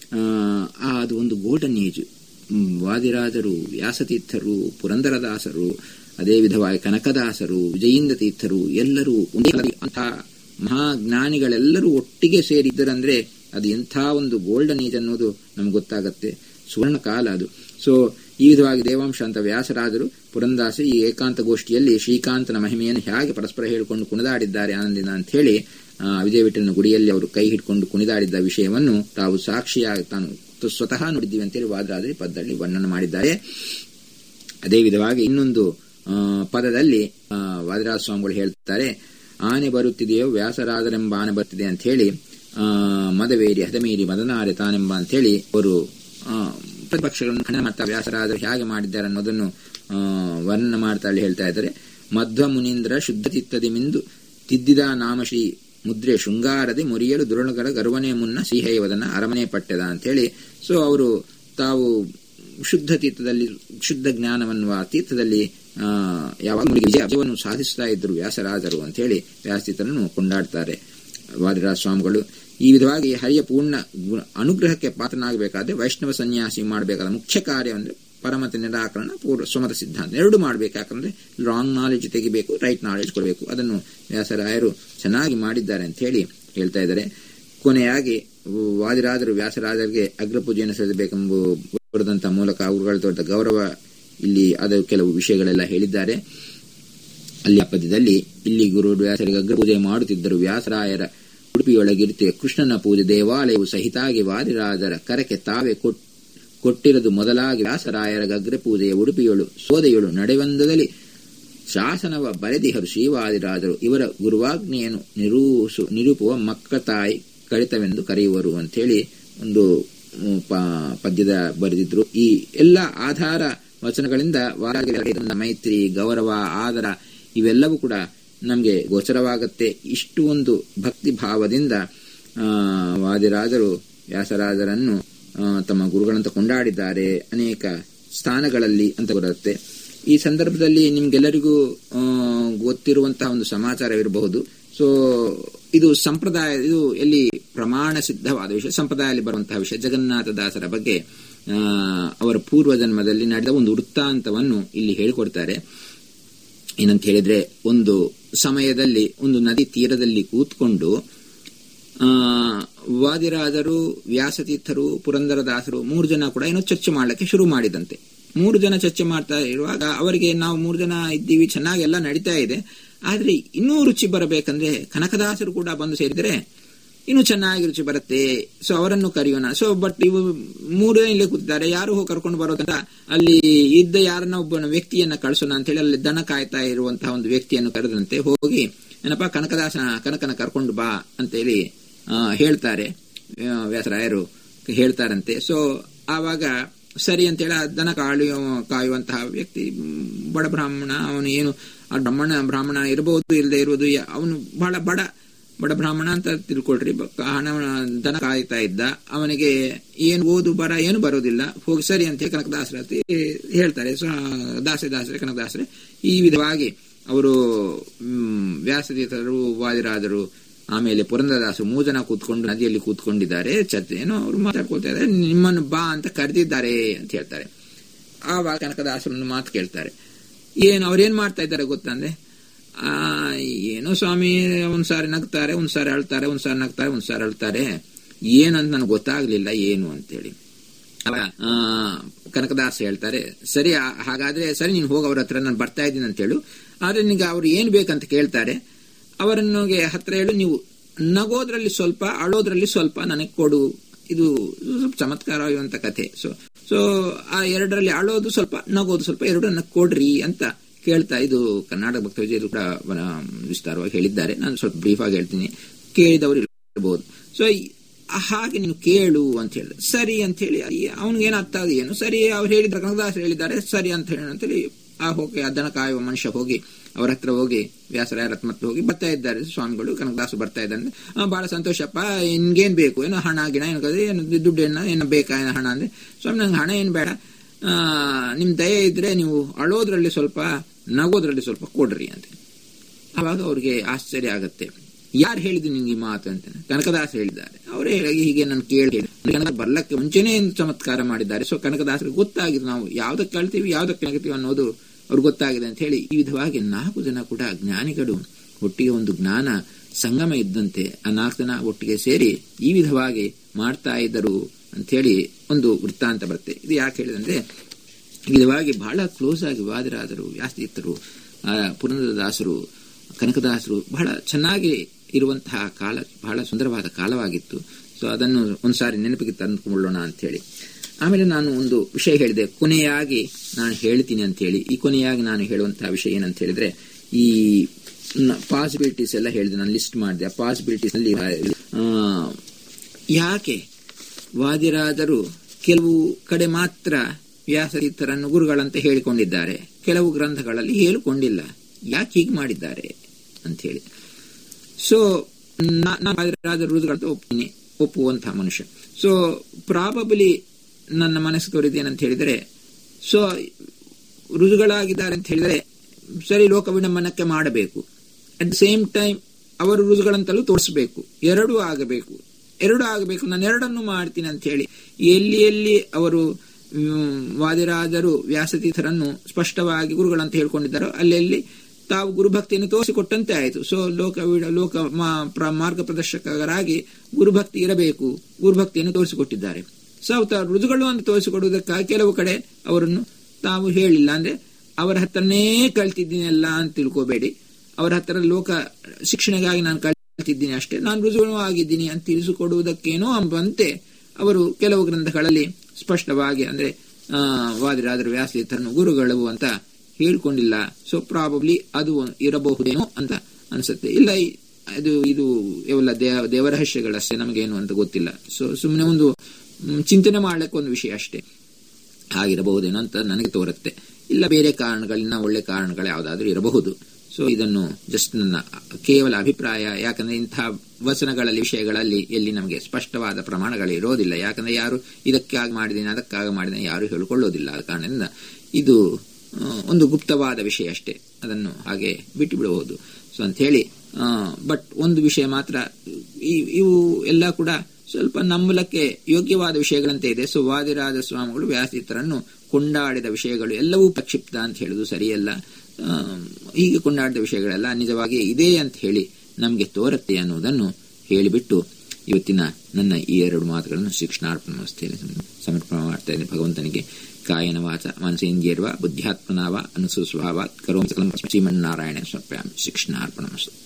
ಆ ಅದು ಒಂದು ಗೋಲ್ಡನ್ ಏಜ್ ವಾದಿರಾಜರು ವ್ಯಾಸತೀರ್ಥರು ಪುರಂದರದಾಸರು ಅದೇ ವಿಧವಾಗಿ ಕನಕದಾಸರು ವಿಜಯೀಂದ್ರ ತೀರ್ಥರು ಎಲ್ಲರೂ ಅಂಥ ಮಹಾಜ್ಞಾನಿಗಳೆಲ್ಲರೂ ಒಟ್ಟಿಗೆ ಸೇರಿದ್ದರಂದ್ರೆ ಅದು ಎಂಥ ಒಂದು ಗೋಲ್ಡನ್ ಏಜ್ ಅನ್ನೋದು ನಮ್ಗೆ ಗೊತ್ತಾಗತ್ತೆ ಸುವರ್ಣ ಕಾಲ ಅದು ಸೊ ಈ ವಿಧವಾಗಿ ದೇವಾಂಶ ಅಂತ ವ್ಯಾಸರಾಜರು ಪುರಂದಾಸ ಈ ಏಕಾಂತ ಗೋಷ್ಠಿಯಲ್ಲಿ ಶ್ರೀಕಾಂತನ ಮಹಿಮೆಯನ್ನು ಹೇಗೆ ಪರಸ್ಪರ ಹೇಳಿಕೊಂಡು ಕುಣಿದಾಡಿದ್ದಾರೆ ಆನಂದಿನ ಅಂತ ಹೇಳಿ ವಿಜಯ ವಿಠಲನ ಗುಡಿಯಲ್ಲಿ ಅವರು ಕೈ ಹಿಡ್ಕೊಂಡು ಕುಣಿದಾಡಿದ್ದ ವಿಷಯವನ್ನು ತಾವು ಸಾಕ್ಷಿಯಾಗಿ ತಾನು ಸ್ವತಃ ನೋಡಿದ್ದೀವಿ ಅಂತೇಳಿ ವಾದರಾಜರಿ ಪದದಲ್ಲಿ ವರ್ಣನೆ ಮಾಡಿದ್ದಾರೆ ಅದೇ ವಿಧವಾಗಿ ಇನ್ನೊಂದು ಪದದಲ್ಲಿ ವಾದಿರಾಜ ಸ್ವಾಮಿಗಳು ಹೇಳ್ತಾರೆ ಆನೆ ಬರುತ್ತಿದೆಯೋ ವ್ಯಾಸರಾಜರೆಂಬ ಆನೆ ಬರ್ತಿದೆ ಅಂತ ಹೇಳಿ ಮದವೇರಿ ಹದಮೀರಿ ಮದನಾರೆ ತಾನೆಂಬ ಅಂತ ಹೇಳಿ ಅವರು ಪ್ರತಿಪಕ್ಷಗಳನ್ನು ಖಂಡನೆ ಮಾಡ್ತಾ ವ್ಯಾಸರಾಜರು ಹೇಗೆ ಮಾಡಿದ್ದಾರೆ ಅನ್ನೋದನ್ನು ವರ್ಣನೆ ಮಾಡ್ತಾ ಅಲ್ಲಿ ಹೇಳ್ತಾ ಇದ್ದಾರೆ ಮಧ್ವ ಮುನೀಂದ್ರ ಶುದ್ಧ ಚಿತ್ತದಿ ಮಿಂದು ತಿದ್ದಿದ ನಾಮಶ್ರೀ ಮುದ್ರೆ ಶೃಂಗಾರದೆ ಮುರಿಯಲು ದುರುಳಗಳ ಗರ್ವನೆ ಮುನ್ನ ಶ್ರೀಹೈವದನ ಅರಮನೆ ಪಟ್ಟದ ಅಂತ ಹೇಳಿ ಸೊ ಅವರು ತಾವು ಶುದ್ಧ ತೀರ್ಥದಲ್ಲಿ ಶುದ್ಧ ಜ್ಞಾನವನ್ನು ಆ ತೀರ್ಥದಲ್ಲಿ ಯಾವಾಗ ವಿಜಯವನ್ನು ಸಾಧಿಸ್ತಾ ಇದ್ರು ವ್ಯಾಸರಾಜರು ಅಂತ ಹೇಳಿ ವ್ಯಾಸತೀರ್ಥರನ್ನು ಕೊಂಡಾಡ್ತಾರೆ ವಾದಿರಾಜ ಸ್ವಾಮಿಗಳು ಈ ವಿಧವಾಗಿ ಹರಿಯ ಪೂರ್ಣ ಅನುಗ್ರಹಕ್ಕೆ ಪಾತ್ರನಾಗಬೇಕಾದ್ರೆ ವೈಷ್ಣವ ಸನ್ಯಾಸಿ ಮಾಡಬೇಕಾದ ಮುಖ್ಯ ಕಾರ್ಯ ಅಂದ್ರೆ ಪರಮತ ನಿರಾಕರಣ ಪೂರ್ವ ಸ್ವಮತ ಸಿದ್ಧಾಂತ ಎರಡು ಮಾಡಬೇಕು ಯಾಕಂದ್ರೆ ರಾಂಗ್ ನಾಲೆಜ್ ತೆಗಿಬೇಕು ರೈಟ್ ನಾಲೆಜ್ ಕೊಡಬೇಕು ಅದನ್ನು ವ್ಯಾಸರಾಯರು ಚೆನ್ನಾಗಿ ಮಾಡಿದ್ದಾರೆ ಅಂತ ಹೇಳಿ ಹೇಳ್ತಾ ಇದ್ದಾರೆ ಕೊನೆಯಾಗಿ ವಾದಿರಾಜರು ವ್ಯಾಸರಾಜರಿಗೆ ಅಗ್ರಪೂಜೆಯನ್ನು ಸಲ್ಲಿಸಬೇಕೆಂಬ ಬರೆದಂತಹ ಮೂಲಕ ಅವುಗಳ ದೊಡ್ಡ ಗೌರವ ಇಲ್ಲಿ ಅದ ಕೆಲವು ವಿಷಯಗಳೆಲ್ಲ ಹೇಳಿದ್ದಾರೆ ಅಲ್ಲಿ ಆ ಪದ್ಯದಲ್ಲಿ ಇಲ್ಲಿ ಗುರು ವ್ಯಾಸರಿಗೆ ಅಗ್ರಪೂಜೆ ಮಾಡುತ್ತಿದ್ದರು ವ್ಯಾಸರಾಯರ ಉಡುಪಿಯೊಳಗಿರ್ತಿಯ ಕೃಷ್ಣನ ಪೂಜೆ ದೇವಾಲಯವು ಸಹಿತಾಗಿ ವಾದಿರಾಜರ ಕರಕ್ಕೆ ತಾವೇ ಕೊಟ್ಟಿರದು ಮೊದಲಾಗಿ ವ್ಯಾಸರಾಯರ ಅಗ್ರಪೂಜೆಯ ಉಡುಪಿಯೊಳು ಸೋದೆಯೊಳು ನಡೆವಂದದಲ್ಲಿ ಶಾಸನವ ಬರೆದಿಹರು ಶ್ರೀವಾದಿರಾಜರು ಇವರ ಗುರುವಾಜ್ಞೆಯನ್ನು ನಿರೂಸು ನಿರೂಪುವ ಮಕ್ಕ ತಾಯಿ ಕಡಿತವೆಂದು ಕರೆಯುವರು ಅಂತೇಳಿ ಒಂದು ಪದ್ಯದ ಬರೆದಿದ್ರು ಈ ಎಲ್ಲ ಆಧಾರ ವಚನಗಳಿಂದ ವಾರ ಮೈತ್ರಿ ಗೌರವ ಆದರ ಇವೆಲ್ಲವೂ ಕೂಡ ನಮಗೆ ಗೋಚರವಾಗುತ್ತೆ ಇಷ್ಟು ಒಂದು ಭಕ್ತಿ ಭಾವದಿಂದ ವಾದಿರಾಜರು ವ್ಯಾಸರಾಜರನ್ನು ತಮ್ಮ ಗುರುಗಳಂತ ಕೊಂಡಾಡಿದ್ದಾರೆ ಅನೇಕ ಸ್ಥಾನಗಳಲ್ಲಿ ಅಂತ ಬರುತ್ತೆ ಈ ಸಂದರ್ಭದಲ್ಲಿ ನಿಮ್ಗೆಲ್ಲರಿಗೂ ಗೊತ್ತಿರುವಂತಹ ಒಂದು ಸಮಾಚಾರವಿರಬಹುದು ಸೊ ಇದು ಸಂಪ್ರದಾಯ ಇದು ಎಲ್ಲಿ ಪ್ರಮಾಣ ಸಿದ್ಧವಾದ ವಿಷಯ ಸಂಪ್ರದಾಯದಲ್ಲಿ ಬರುವಂತಹ ವಿಷಯ ಜಗನ್ನಾಥ ದಾಸರ ಬಗ್ಗೆ ಅವರ ಪೂರ್ವ ಜನ್ಮದಲ್ಲಿ ನಡೆದ ಒಂದು ವೃತ್ತಾಂತವನ್ನು ಇಲ್ಲಿ ಹೇಳಿಕೊಡ್ತಾರೆ ಏನಂತ ಹೇಳಿದ್ರೆ ಒಂದು ಸಮಯದಲ್ಲಿ ಒಂದು ನದಿ ತೀರದಲ್ಲಿ ಕೂತ್ಕೊಂಡು ಆ ವಾದಿರಾಜರು ವ್ಯಾಸತೀರ್ಥರು ಪುರಂದರದಾಸರು ಮೂರು ಜನ ಕೂಡ ಏನೋ ಚರ್ಚೆ ಮಾಡಲಿಕ್ಕೆ ಶುರು ಮಾಡಿದಂತೆ ಮೂರು ಜನ ಚರ್ಚೆ ಮಾಡ್ತಾ ಇರುವಾಗ ಅವರಿಗೆ ನಾವು ಮೂರು ಜನ ಇದ್ದೀವಿ ಚೆನ್ನಾಗಿ ಎಲ್ಲ ನಡೀತಾ ಇದೆ ಆದ್ರೆ ಇನ್ನೂ ರುಚಿ ಬರಬೇಕಂದ್ರೆ ಕನಕದಾಸರು ಕೂಡ ಬಂದು ಸೇರಿದರೆ ಇನ್ನು ಚೆನ್ನಾಗಿ ರುಚಿ ಬರುತ್ತೆ ಸೊ ಅವರನ್ನು ಕರೆಯೋಣ ಸೊ ಬಟ್ ಇವು ಮೂರೇ ಇಲ್ಲೇ ಕೂತಿದ್ದಾರೆ ಯಾರು ಹೋಗಿ ಕರ್ಕೊಂಡು ಬರೋದಂತ ಅಲ್ಲಿ ಇದ್ದ ಯಾರನ್ನ ಒಬ್ಬ ವ್ಯಕ್ತಿಯನ್ನ ಕಳಿಸೋಣ ಅಂತ ಹೇಳಿ ಅಲ್ಲಿ ದನ ಕಾಯ್ತಾ ಇರುವಂತಹ ಒಂದು ವ್ಯಕ್ತಿಯನ್ನು ಕರೆದಂತೆ ಹೋಗಿ ಏನಪ್ಪಾ ಕನಕದಾಸ ಕನಕನ ಕರ್ಕೊಂಡು ಬಾ ಅಂತ ಹೇಳಿ ಆ, ಹೇಳ್ತಾರೆ ಆ, ವ್ಯಾಸರಾಯರು ಹೇಳ್ತಾರಂತೆ ಸೊ ಆವಾಗ ಸರಿ ಅಂತೇಳಿ ಆ ದನ ಕಾಯುವ ಕಾಯುವಂತಹ ವ್ಯಕ್ತಿ ಮ್, ಬಡ ಬ್ರಾಹ್ಮಣ ಅವನು ಏನು ಆ ಬ್ರಾಹ್ಮಣ ಬ್ರಾಹ್ಮಣ ಇರಬಹುದು ಇಲ್ಲದೆ ಇರುವುದು ಯ- ಅವನು ಬಹಳ ಬಡ ಬಡ ಬ್ರಾಹ್ಮಣ ಅಂತ ತಿಳ್ಕೊಳ್ರಿ ಬ- ಹಣ ದನ ಕಾಯ್ತಾ ಇದ್ದ ಅವನಿಗೆ ಏನು ಓದು ಬರ ಏನು ಬರೋದಿಲ್ಲ ಹೋಗಿ ಸರಿ ಅಂತ ಕನಕದಾಸರ ಹತ್ರ ಹೇಳ್ತಾರೆ ಸೊ ದಾಸೆ ದಾಸರೆ ಕನಕದಾಸರೆ ಈ ವಿಧವಾಗಿ ಅವರು ಮ್, ವ್ಯಾಸತೀರ್ಥರು ವಾದಿರಾದರು ಆಮೇಲೆ ಪುರಂದರದಾಸರು ಮೂರು ಜನ ಕೂತ್ಕೊಂಡು ನದಿಯಲ್ಲಿ ಕೂತ್ಕೊಂಡಿದ್ದಾರೆ ಚರ್ಚೆ ಏನೋ ಅವರು ಮಾತಾಡ್ಕೊಳ್ತಾ ಇದ್ದಾರೆ ನಿಮ್ಮನ್ನು ಬಾ ಅಂತ ಕರೆದಿದ್ದಾರೆ ಅಂತ ಹೇಳ್ತಾರೆ ಆವಾಗ ಕನಕದಾಸರನ್ನು ಮಾತು ಕೇಳ್ತಾರೆ ಏನು ಅವ್ರೇನ್ ಮಾಡ್ತಾ ಇದ್ದಾರೆ ಗೊತ್ತಂದ್ರೆ ಆ ಏನೋ ಸ್ವಾಮಿ ಒಂದ್ ಸಾರಿ ನಗ್ತಾರೆ ಒಂದ್ ಸಾರಿ ಅಳ್ತಾರೆ ಒಂದ್ ಸಾರಿ ನಗ್ತಾರೆ ಒಂದ್ ಸಾರಿ ಅಳ್ತಾರೆ ಏನಂತ ನನಗೆ ಗೊತ್ತಾಗ್ಲಿಲ್ಲ ಏನು ಅಂತೇಳಿ ಅವಾಗ ಆ, ಕನಕದಾಸ ಹೇಳ್ತಾರೆ ಸರಿ ಆ- ಹಾಗಾದ್ರೆ ಸರಿ ನೀನು ಹೋಗಿ ಅವ್ರ ಹತ್ರ ನಾನು ಬರ್ತಾ ಇದ್ದೀನಿ ಅಂತ ಹೇಳು ಆದ್ರೆ ನಿನಗೆ ಅವ್ರು ಏನ್ ಬೇಕಂತ ಕೇಳ್ತಾರೆ ಅವರನ್ನಿಗೆ ಹತ್ರ ಹೇಳು ನೀವು ನಗೋದ್ರಲ್ಲಿ ಸ್ವಲ್ಪ ಅಳೋದ್ರಲ್ಲಿ ಸ್ವಲ್ಪ ನನಗೆ ಕೊಡು ಇದು ಸ್ವಲ್ಪ ಚಮತ್ಕಾರವಾಗಿರುವಂತ ಕಥೆ ಸೊ ಸೊ ಆ ಎರಡರಲ್ಲಿ ಅಳೋದು ಸ್ವಲ್ಪ ನಗೋದು ಸ್ವಲ್ಪ ಎರಡು ನನಗೆ ಕೊಡ್ರಿ ಅಂತ ಕೇಳ್ತಾ ಇದು ಕರ್ನಾಟಕ ಭಕ್ತ ವಿಜಯರು ಕೂಡ ವನ ವಿಸ್ತಾರವಾಗಿ ಹೇಳಿದ್ದಾರೆ ನಾನು ಸ್ವಲ್ಪ ಬ್ರೀಫ್ ಆಗಿ ಹೇಳ್ತೀನಿ ಕೇಳಿದವರು ಇರಬಹುದು ಸೊ ಹಾಗೆ ನೀನು ಕೇಳು ಅಂತ ಹೇಳಿದ್ರೆ ಸರಿ ಅಂತ ಹೇಳಿ ಅವನಿಗೆ ಏನು ಅರ್ಥ ಆಗ ಏನು ಸರಿ ಅವ್ರು ಹೇಳಿದ್ರೆ ಕನಕದಾಸರು ಹೇಳಿದ್ದಾರೆ ಸರಿ ಅಂತ ಹೇಳಿ ಅಂತೇಳಿ ಆ ಹೋಗಿ ಆ ದನ ಕಾಯುವ ಮನುಷ್ಯ ಹೋಗಿ ಅವ್ರ ಹತ್ರ ಹೋಗಿ ವ್ಯಾಸರಾಯರ ಹತ್ರ ಮತ್ತೆ ಹೋಗಿ ಬರ್ತಾ ಇದ್ದಾರೆ ಸ್ವಾಮಿಗಳು ಕನಕದಾಸು ಬರ್ತಾ ಇದ್ದಾರೆ ಆ, ಬಹಳ ಸಂತೋಷಪ್ಪ ನಿನ್ಗೇನ್ ಬೇಕು ಏನೋ ಹಣ ಗಿಣ ಏನು ಕದೆ ಏನು ದುಡ್ಡು ಏನ ಏನು ಬೇಕಾ ಏನೋ ಹಣ ಅಂದ್ರೆ ಸ್ವಾಮಿ ನಂಗೆ ಹಣ ಏನು ಬೇಡ ಆ, ನಿಮ್ ದಯೆ ಇದ್ರೆ ನೀವು ಅಳೋದ್ರಲ್ಲಿ ಸ್ವಲ್ಪ ನಗೋದ್ರಲ್ಲಿ ಸ್ವಲ್ಪ ಕೊಡ್ರಿ ಅಂತ ಆವಾಗ ಅವ್ರಿಗೆ ಆಶ್ಚರ್ಯ ಆಗತ್ತೆ ಯಾರು ಹೇಳಿದ್ರು ನಿಂಗೆ ಈ ಮಾತು ಅಂತ ಕನಕದಾಸ ಹೇಳಿದ್ದಾರೆ ಅವರೇ ಹೇಳಿ ಹೀಗೆ ನಾನು ಕೇಳಿ ಕನಕ ಬರ್ಲಕ್ಕೆ ಮುಂಚೆನೇ ಒಂದು ಚಮತ್ಕಾರ ಮಾಡಿದ್ದಾರೆ ಸೊ ಕನಕದಾಸರಿಗೆ ಗೊತ್ತಾಗಿದೆ ನಾವು ಯಾವ್ದಕ್ಕೆ ಕಳ್ತೀವಿ ಯಾವ್ದಕ್ಕೆ ನಗತೀವಿ ಅನ್ನೋದು ಅವ್ರಿಗೆ ಗೊತ್ತಾಗಿದೆ ಅಂತ ಹೇಳಿ ಈ ವಿಧವಾಗಿ ನಾಲ್ಕು ಜನ ಕೂಡ ಜ್ಞಾನಿಗಳು ಒಟ್ಟಿಗೆ ಒಂದು ಜ್ಞಾನ ಸಂಗಮ ಇದ್ದಂತೆ ಆ ನಾಲ್ಕು ಜನ ಒಟ್ಟಿಗೆ ಸೇರಿ ಈ ವಿಧವಾಗಿ ಮಾಡ್ತಾ ಇದ್ದರು ಅಂತ ಹೇಳಿ ಒಂದು ವೃತ್ತಾಂತ ಬರುತ್ತೆ ಇದು ಯಾಕೆ ಹೇಳಿದಂದ್ರೆ ಈ ವಿಧವಾಗಿ ಬಹಳ ಕ್ಲೋಸ್ ಆಗಿ ವಾದರಾದರು ವ್ಯಾಸತೀರ್ಥರು ಆ, ಪುರಂದರದಾಸರು ಕನಕದಾಸರು ಬಹಳ ಚೆನ್ನಾಗಿ ಇರುವಂತಹ ಕಾಲ ಬಹಳ ಸುಂದರವಾದ ಕಾಲವಾಗಿತ್ತು ಸೊ ಅದನ್ನು ಒಂದ್ಸಾರಿ ನೆನಪಿಗೆ ತಂದುಕೊಳ್ಳೋಣ ಅಂತ ಹೇಳಿ ಆಮೇಲೆ ನಾನು ಒಂದು ವಿಷಯ ಹೇಳಿದೆ ಕೊನೆಯಾಗಿ ನಾನು ಹೇಳ್ತೀನಿ ಅಂತ ಹೇಳಿ ಈ ಕೊನೆಯಾಗಿ ನಾನು ಹೇಳುವಂತಹ ವಿಷಯ ಏನಂತ ಹೇಳಿದ್ರೆ ಈ ಪಾಸಿಬಿಲಿಟೀಸ್ ಎಲ್ಲ ಹೇಳಿದೆ ನಾನು ಲಿಸ್ಟ್ ಮಾಡಿದೆ ಆ ಪಾಸಿಬಿಲಿಟೀಸ್ ಅಲ್ಲಿ ಆ, ಯಾಕೆ ವಾದಿರಾದರು ಕೆಲವು ಕಡೆ ಮಾತ್ರ ವ್ಯಾಸತೀರ್ಥರನ್ನು ಗುರುಗಳಂತೆ ಹೇಳಿಕೊಂಡಿದ್ದಾರೆ ಕೆಲವು ಗ್ರಂಥಗಳಲ್ಲಿ ಹೇಳಿಕೊಂಡಿಲ್ಲ ಯಾಕೆ ಹೀಗೆ ಮಾಡಿದ್ದಾರೆ ಅಂತ ಹೇಳಿ ಸೊ ನಾನು ವಾದಿರಾಜರ ರುಜುಗಳಂತ ಒಪ್ತೀನಿ ಒಪ್ಪುವಂತಹ ಮನುಷ್ಯ ಸೊ ಪ್ರಾಬಬಲಿ ನನ್ನ ಮನಸ್ಸು ತೋರಿದೇನಂತ ಹೇಳಿದರೆ ಸೊ ರುಜುಗಳಾಗಿದ್ದಾರೆ ಅಂತ ಹೇಳಿದರೆ ಸರಿ ಲೋಕ ವಿಡಂಬನಕ್ಕೆ ಮಾಡಬೇಕು ಅಟ್ ದ ಸೇಮ್ ಟೈಮ್ ಅವರು ರುಜುಗಳಂತಲೂ ತೋರಿಸಬೇಕು ಎರಡೂ ಆಗಬೇಕು ಎರಡು ಆಗಬೇಕು ನಾನು ಎರಡನ್ನು ಮಾಡ್ತೀನಿ ಅಂತ ಹೇಳಿ ಎಲ್ಲಿ ಎಲ್ಲಿ ಅವರು ಮ್, ವಾದಿರಾಜರು ವ್ಯಾಸತೀರ್ಥರನ್ನು ಸ್ಪಷ್ಟವಾಗಿ ಗುರುಗಳಂತ ಹೇಳ್ಕೊಂಡಿದ್ದಾರೋ ಅಲ್ಲೆಲ್ಲಿ ತಾವು ಗುರುಭಕ್ತಿಯನ್ನು ತೋರಿಸಿಕೊಟ್ಟಂತೆ ಆಯಿತು ಸೊ ಲೋಕ ವಿಡ- ಲೋಕ ಮಾ- ಪ್ರ- ಮಾರ್ಗ ಪ್ರದರ್ಶಕರಾಗಿ ಗುರುಭಕ್ತಿ ಇರಬೇಕು ಗುರುಭಕ್ತಿಯನ್ನು ತೋರಿಸಿಕೊಟ್ಟಿದ್ದಾರೆ ಸೊ ತ- ರುಜುಗಳು ಅಂತ ತೋರಿಸಿಕೊಡುವುದಕ್ಕಾಗಿ ಕೆಲವು ಕಡೆ ಅವರನ್ನು ತಾವು ಹೇಳಿಲ್ಲ ಅಂದ್ರೆ ಅವರ ಹತ್ರನೇ ಕಳ್ತಿದ್ದೀನಲ್ಲ ಅಂತ ತಿಳ್ಕೋಬೇಡಿ ಅವರ ಹತ್ರ ಲೋಕ ಶಿಕ್ಷಣಗಾಗಿ ನಾನು ಕಳ್ತಿದ್ದೀನಿ ಅಷ್ಟೇ ನಾನು ರುಜುಗಳು ಆಗಿದ್ದೀನಿ ಅಂತ ತಿಳಿಸಿಕೊಡುವುದಕ್ಕೇನೋ ಅಂಬಂತೆ ಅವರು ಕೆಲವು ಗ್ರಂಥಗಳಲ್ಲಿ ಸ್ಪಷ್ಟವಾಗಿ ಅಂದ್ರೆ ಆ, ವಾದಿರಾದರು ವ್ಯಾಸತೀರ್ಥರನ್ನು ಗುರುಗಳು ಅಂತ ಹೇಳ್ಕೊಂಡಿಲ್ಲ ಸೊ ಪ್ರಾಬಬ್ಲಿ ಅದು ಇರಬಹುದೇನೋ ಅಂತ ಅನ್ಸುತ್ತೆ ಇಲ್ಲ ಈ- ಅದು ಇದು ಇವೆಲ್ಲ ದೇವ ದೇವರಹಸ್ಯಗಳಷ್ಟೇ ನಮಗೇನು ಅಂತ ಗೊತ್ತಿಲ್ಲ ಸೊ ಸುಮ್ಮನೆ ಒಂದು ಮ್, ಚಿಂತನೆ ಮಾಡ್ಲಿಕ್ಕೆ ಒಂದು ವಿಷಯ ಅಷ್ಟೇ ಆಗಿರಬಹುದೇನೋ ಅಂತ ನನಗೆ ತೋರುತ್ತೆ ಇಲ್ಲ ಬೇರೆ ಕಾರಣಗಳಿಂದ ಒಳ್ಳೆ ಕಾರಣಗಳು ಯಾವುದಾದ್ರೂ ಇರಬಹುದು ಸೊ ಇದನ್ನು ಜಸ್ಟ್ ನನ್ನ ಕೇವಲ ಅಭಿಪ್ರಾಯ ಯಾಕಂದ್ರೆ ಇಂತಹ ವಚನಗಳಲ್ಲಿ ವಿಷಯಗಳಲ್ಲಿ ಎಲ್ಲಿ ನಮಗೆ ಸ್ಪಷ್ಟವಾದ ಪ್ರಮಾಣಗಳು ಇರೋದಿಲ್ಲ ಯಾಕಂದ್ರೆ ಯಾರು ಇದಕ್ಕಾಗಿ ಮಾಡಿದ್ದೀನಿ ಅದಕ್ಕಾಗಿ ಮಾಡಿದ್ದೀನಿ ಯಾರು ಹೇಳಿಕೊಳ್ಳೋದಿಲ್ಲ ಆದ ಕಾರಣದಿಂದ ಇದು ಆ, ಒಂದು ಗುಪ್ತವಾದ ವಿಷಯ ಅಷ್ಟೇ ಅದನ್ನು ಹಾಗೆ ಬಿಟ್ಟು ಬಿಡಬಹುದು ಸೊ ಅಂತ ಹೇಳಿ ಬಟ್ ಒಂದು ವಿಷಯ ಮಾತ್ರ ಈ- ಇವು ಎಲ್ಲ ಕೂಡ ಸ್ವಲ್ಪ ನಂಬಲಕ್ಕೆ ಯೋಗ್ಯವಾದ ವಿಷಯಗಳಂತೆ ಇದೆ ಸೊ ವಾದಿರಾಜ ಸ್ವಾಮಿಗಳು ವ್ಯಾಸತೀರ್ಥರನ್ನು ಕೊಂಡಾಡಿದ ವಿಷಯಗಳು ಎಲ್ಲವೂ ಪ್ರಕ್ಷಿಪ್ತ ಅಂತ ಹೇಳುದು ಸರಿಯಲ್ಲ ಆ, ಹೀಗೆ ಕೊಂಡಾಡಿದ ವಿಷಯಗಳೆಲ್ಲ ನಿಜವಾಗಿ ಇದೆ ಅಂತ ಹೇಳಿ ನಮಗೆ ತೋರುತ್ತೆ ಅನ್ನುವುದನ್ನು ಹೇಳಿಬಿಟ್ಟು ಇವತ್ತಿನ ನನ್ನ ಈ ಎರಡು ಮಾತುಗಳನ್ನು ಶಿಕ್ಷಣಾರ್ಪಣ ವ್ಯವಸ್ಥೆಯಲ್ಲಿ ಸಮರ್ಪಣೆ ಮಾಡ್ತಾ ಇದ್ದೇನೆ ಭಗವಂತನಿಗೆ ಕಾಯನ ವಾಚ ಮನಸೇಂದ್ರಿಯರ್ವ ಬುದ್ಧ್ಯಾತ್ಮನ ವಾ ಅನುಸುಸ್ವಭಾವಾತ್ ಕರೋಮಿ ಸಕಲಂ ಶ್ರೀಮನ್ನಾರಾಯಣ ಸಮರ್ಪಯಾಮಿ ಶಿಕ್ಷಣಾರ್ಪಣಮಸ್ತು